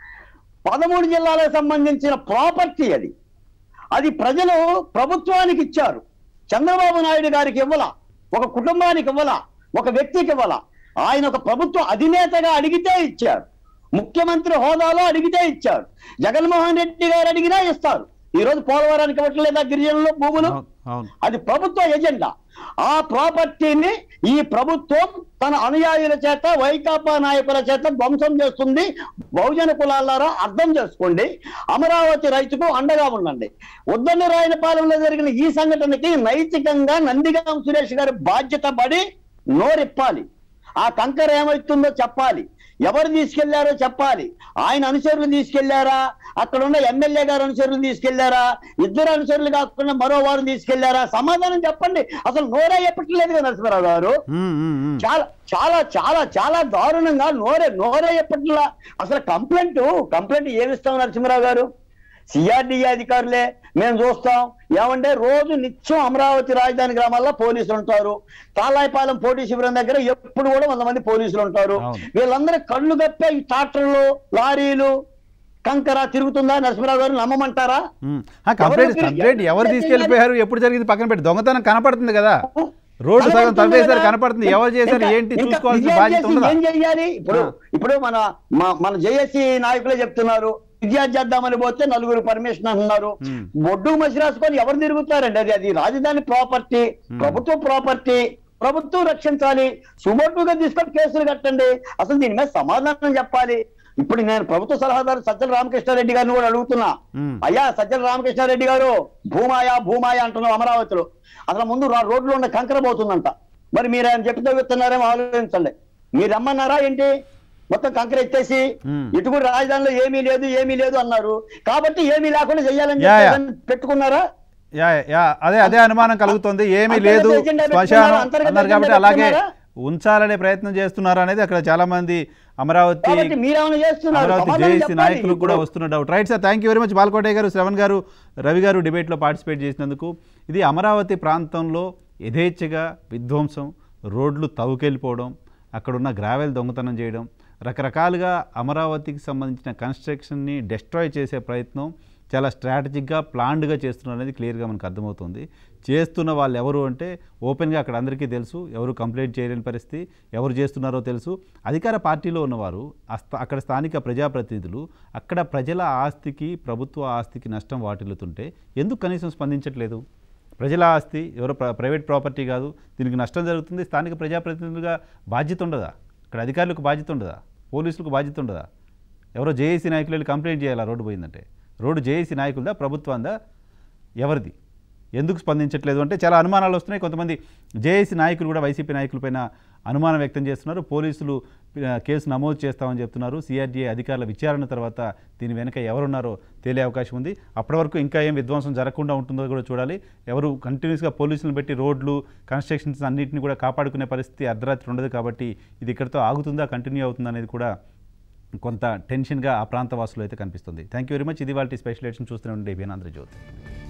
పదమూడు జిల్లాలకు సంబంధించిన ప్రాపర్టీ అది అది ప్రజలు ప్రభుత్వానికి ఇచ్చారు చంద్రబాబు నాయుడు గారికి ఇవ్వాల ఒక కుటుంబానికి ఇవ్వాల ఒక వ్యక్తికి ఇవ్వాల ఆయన ఒక ప్రభుత్వ అధినేతగా అడిగితే ఇచ్చారు ముఖ్యమంత్రి హోదాలో అడిగితే ఇచ్చారు జగన్మోహన్ రెడ్డి గారు అడిగినా ఇస్తారు ఈ రోజు పోలవరానికి ఇవ్వట్లేదా గిరిజనులు భూములు అవును అవును అది ప్రభుత్వ ఎజెండా ఆ ప్రాపర్టీని ఈ ప్రభుత్వం తన అనుయాయుల చేత వైకాపా నాయకుల చేత ధ్వంసం చేస్తుంది బహుజన కులాలారా అర్థం చేసుకోండి అమరావతి రైతుకు అండగా ఉండండి ఉద్దండ రాయనపాలెంలో జరిగిన ఈ సంఘటనకి నైతికంగా నందిగాం సురేష్ గారి బాధ్యత పడి నోరిప్పాలి ఆ కంకర ఏమవుతుందో చెప్పాలి ఎవరు తీసుకెళ్లారో చెప్పాలి ఆయన అనుచరులు తీసుకెళ్లారా అక్కడ ఉన్న ఎమ్మెల్యే గారు అనుచరులు తీసుకెళ్లారా ఇద్దరు అనుచరులు కాకుండా మరో వారు తీసుకెళ్లారా సమాధానం చెప్పండి అసలు నోరే చెప్పట్లేదు కదా నరసింహరావు గారు మ్మ్, మ్మ్, మ్మ్. చాలా చాలా చాలా చాలా దారుణంగా నోరే నోరే ఎప్పట్లా అసలు కంప్లైంట్ కంప్లైంట్ ఏమిస్తాం నరసింహరావు గారు సిఆర్డిఏ అధికారులే మేము చూస్తాం ఏమంటే రోజు నిత్యం అమరావతి రాజధాని గ్రామాల్లో పోలీసులు ఉంటారు తాలాయిపాలెం పోటీ శిబిరం దగ్గర ఎప్పుడు కూడా వంద మంది పోలీసులు ఉంటారు అవును. వీళ్ళందరూ కళ్ళు కప్పే ఈ ట్రాక్టర్లు లారీలు కంకర తిరుగుతుందా నరసింహరావు గారు నమ్మమంటారా మ్మ్. ఆ కంప్లైంట్ ఎవరు కంప్లైంట్ ఎవరు ఎవరు తీసుకెళ్ళిపోయారు ఎప్పుడు జరిగింది పక్కన పెట్టి దొంగతనం కనపడుతుంది కదా రోడ్డు సగం కనపడుతుంది తవ్వేశారు కదా. కనపడుతుంది ఎవరు చేశారు ఇంకా- ఏంటి ఇంకా చూసుకోవాల్సిన ఫిర్యాదు బాధ్యత చేసి ఉండదా ఏం చెయ్యాలి ఇప్పుడు ఆ. ఇప్పుడు మన మ- మన జేఏసీ నాయకులే చెప్తున్నారు ఫిర్యాదు చేద్దామని పోతే నలుగురు పర్మిషన్ అంటున్నారు Hmm. బొడ్డు మసి రాసుకొని ఎవరు తిరుగుతారండి అది అది రాజధాని ప్రాపర్టీ ప్రభుత్వ ప్రాపర్టీ ప్రభుత్వం రక్షించాలి సుమోటుగా తీసుకొని కేసులు కట్టండి అసలు దీని మీద సమాధానం చెప్పాలి ఇప్పుడు నేను ప్రభుత్వ సలహాదారు సజ్జల రామకృష్ణారెడ్డి గారిని కూడా అడుగుతున్నా Hmm. అయ్యా సజ్జల రామకృష్ణారెడ్డి గారు భూమాయ భూమాయ అంటున్నాం అమరావతిలో అసలు ముందు రా- రోడ్లో ఉన్న కంకర పోతుందంట మరి మీరు ఆయన చెప్పి తగ్గుతున్నారేమో ఆలోచించండి మీరు రమ్మన్నారా ఏంటి మొత్తం కంకర ఎత్తేసి Hmm. ఇటు కూడా రాజధానిలో ఏమీ లేదు ఏమీ లేదు అన్నారు కాబట్టి ఏమీ లేకుండా చెయ్యాలని యా, చెప్పి యా. ఏదైనా పెట్టుకున్నారా యా యా అదే అదే అనుమానం కలుగుతుంది ఏమీ అంతర్గత లేదు ఎజెండా శ్మశానం పెట్టుకున్నారా? అంతర్గత అన్నారు కాబట్టి ఎజెండా అలాగే పెట్టుకున్నారా? ఉంచాలనే ప్రయత్నం చేస్తున్నారు అనేది అక్కడ చాలా మంది అమరావతి కాబట్టి మీరేమైనా చేస్తున్నారు అమరావతి సమాధానం జేఏసీ చెప్పాలి. నాయకులకు కూడా ఇప్పుడు వస్తున్న doubt right sir thank you very much Balakotaiah garu Shravan గారు రవి గారు డిబేట్లో పార్టిసిపేట్ చేసినందుకు ఇది అమరావతి ప్రాంతంలో యథేచ్ఛగా విధ్వంసం రోడ్లు తవ్వుకెళ్ళిపోవడం అక్కడున్న గ్రావెల్ దొంగతనం చేయడం రకరకాలుగా అమరావతికి సంబంధించిన కన్స్ట్రక్షన్ని డెస్ట్రాయ్ చేసే ప్రయత్నం చాలా స్ట్రాటజిక్గా ప్లాన్డ్గా చేస్తున్నారు అనేది క్లియర్గా మనకు అర్థమవుతుంది చేస్తున్న వాళ్ళు ఎవరు అంటే ఓపెన్గా అక్కడ అందరికీ తెలుసు ఎవరు కంప్లైంట్ చేయలేని పరిస్థితి ఎవరు చేస్తున్నారో తెలుసు అధికార పార్టీలో ఉన్నవారు ఆ స్థా- అక్కడ స్థానిక ప్రజాప్రతినిధులు అక్కడ ప్రజల ఆస్తికి ప్రభుత్వ ఆస్తికి నష్టం వాటిల్లుతుంటే ఎందుకు కనీసం స్పందించట్లేదు ప్రజల ఆస్తి ఎవరో ప్ర- ప్రైవేట్ ప్రాపర్టీ కాదు దీనికి నష్టం జరుగుతుంది స్థానిక ప్రజాప్రతినిధులుగా బాధ్యత ఉండదా ఇక్కడ అధికారులకు బాధ్యత ఉండదా పోలీసులకు బాధ్యత ఉండదా ఎవరో జేఏసీ నాయకులు వెళ్ళి కంప్లైంట్ చేయాలా రోడ్డు పోయిందంటే రోడ్డు జేఏసీ నాయకులదా ప్రభుత్వందా ఎవరిది ఎందుకు స్పందించట్లేదు అంటే చాలా అనుమానాలు వస్తున్నాయి కొంతమంది జేఏసీ నాయకులు కూడా వైసీపీ నాయకులపైన అనుమానం వ్యక్తం చేస్తున్నారు పోలీసులు ఆ, కేసు నమోదు చేస్తామని చెప్తున్నారు సిఆర్డీఏ అధికారుల విచారణ తర్వాత దీని వెనుక ఎవరున్నారో తేలే అవకాశం ఉంది అప్పటి వరకు ఇంకా ఏం విధ్వంసం జరగకుండా ఉంటుందో కూడా చూడాలి ఎవరు కంటిన్యూస్గా పోలీసులను పెట్టి రోడ్లు కన్స్ట్రక్షన్స్ అన్నింటిని కూడా కాపాడుకునే పరిస్థితి అర్ధరాత్రి ఉండదు కాబట్టి ఇది ఇక్కడితో ఆగుతుందా కంటిన్యూ అవుతుందా అనేది కూడా కొంత టెన్షన్గా ఆ ప్రాంత వాసులు అయితే కనిపిస్తుంది థ్యాంక్ యూ వెరీ మచ్ ఇది వాళ్ళ స్పెషల్ ఎడిషన్ చూస్తూనే ఉండే ఆంధ్రజ్యోతి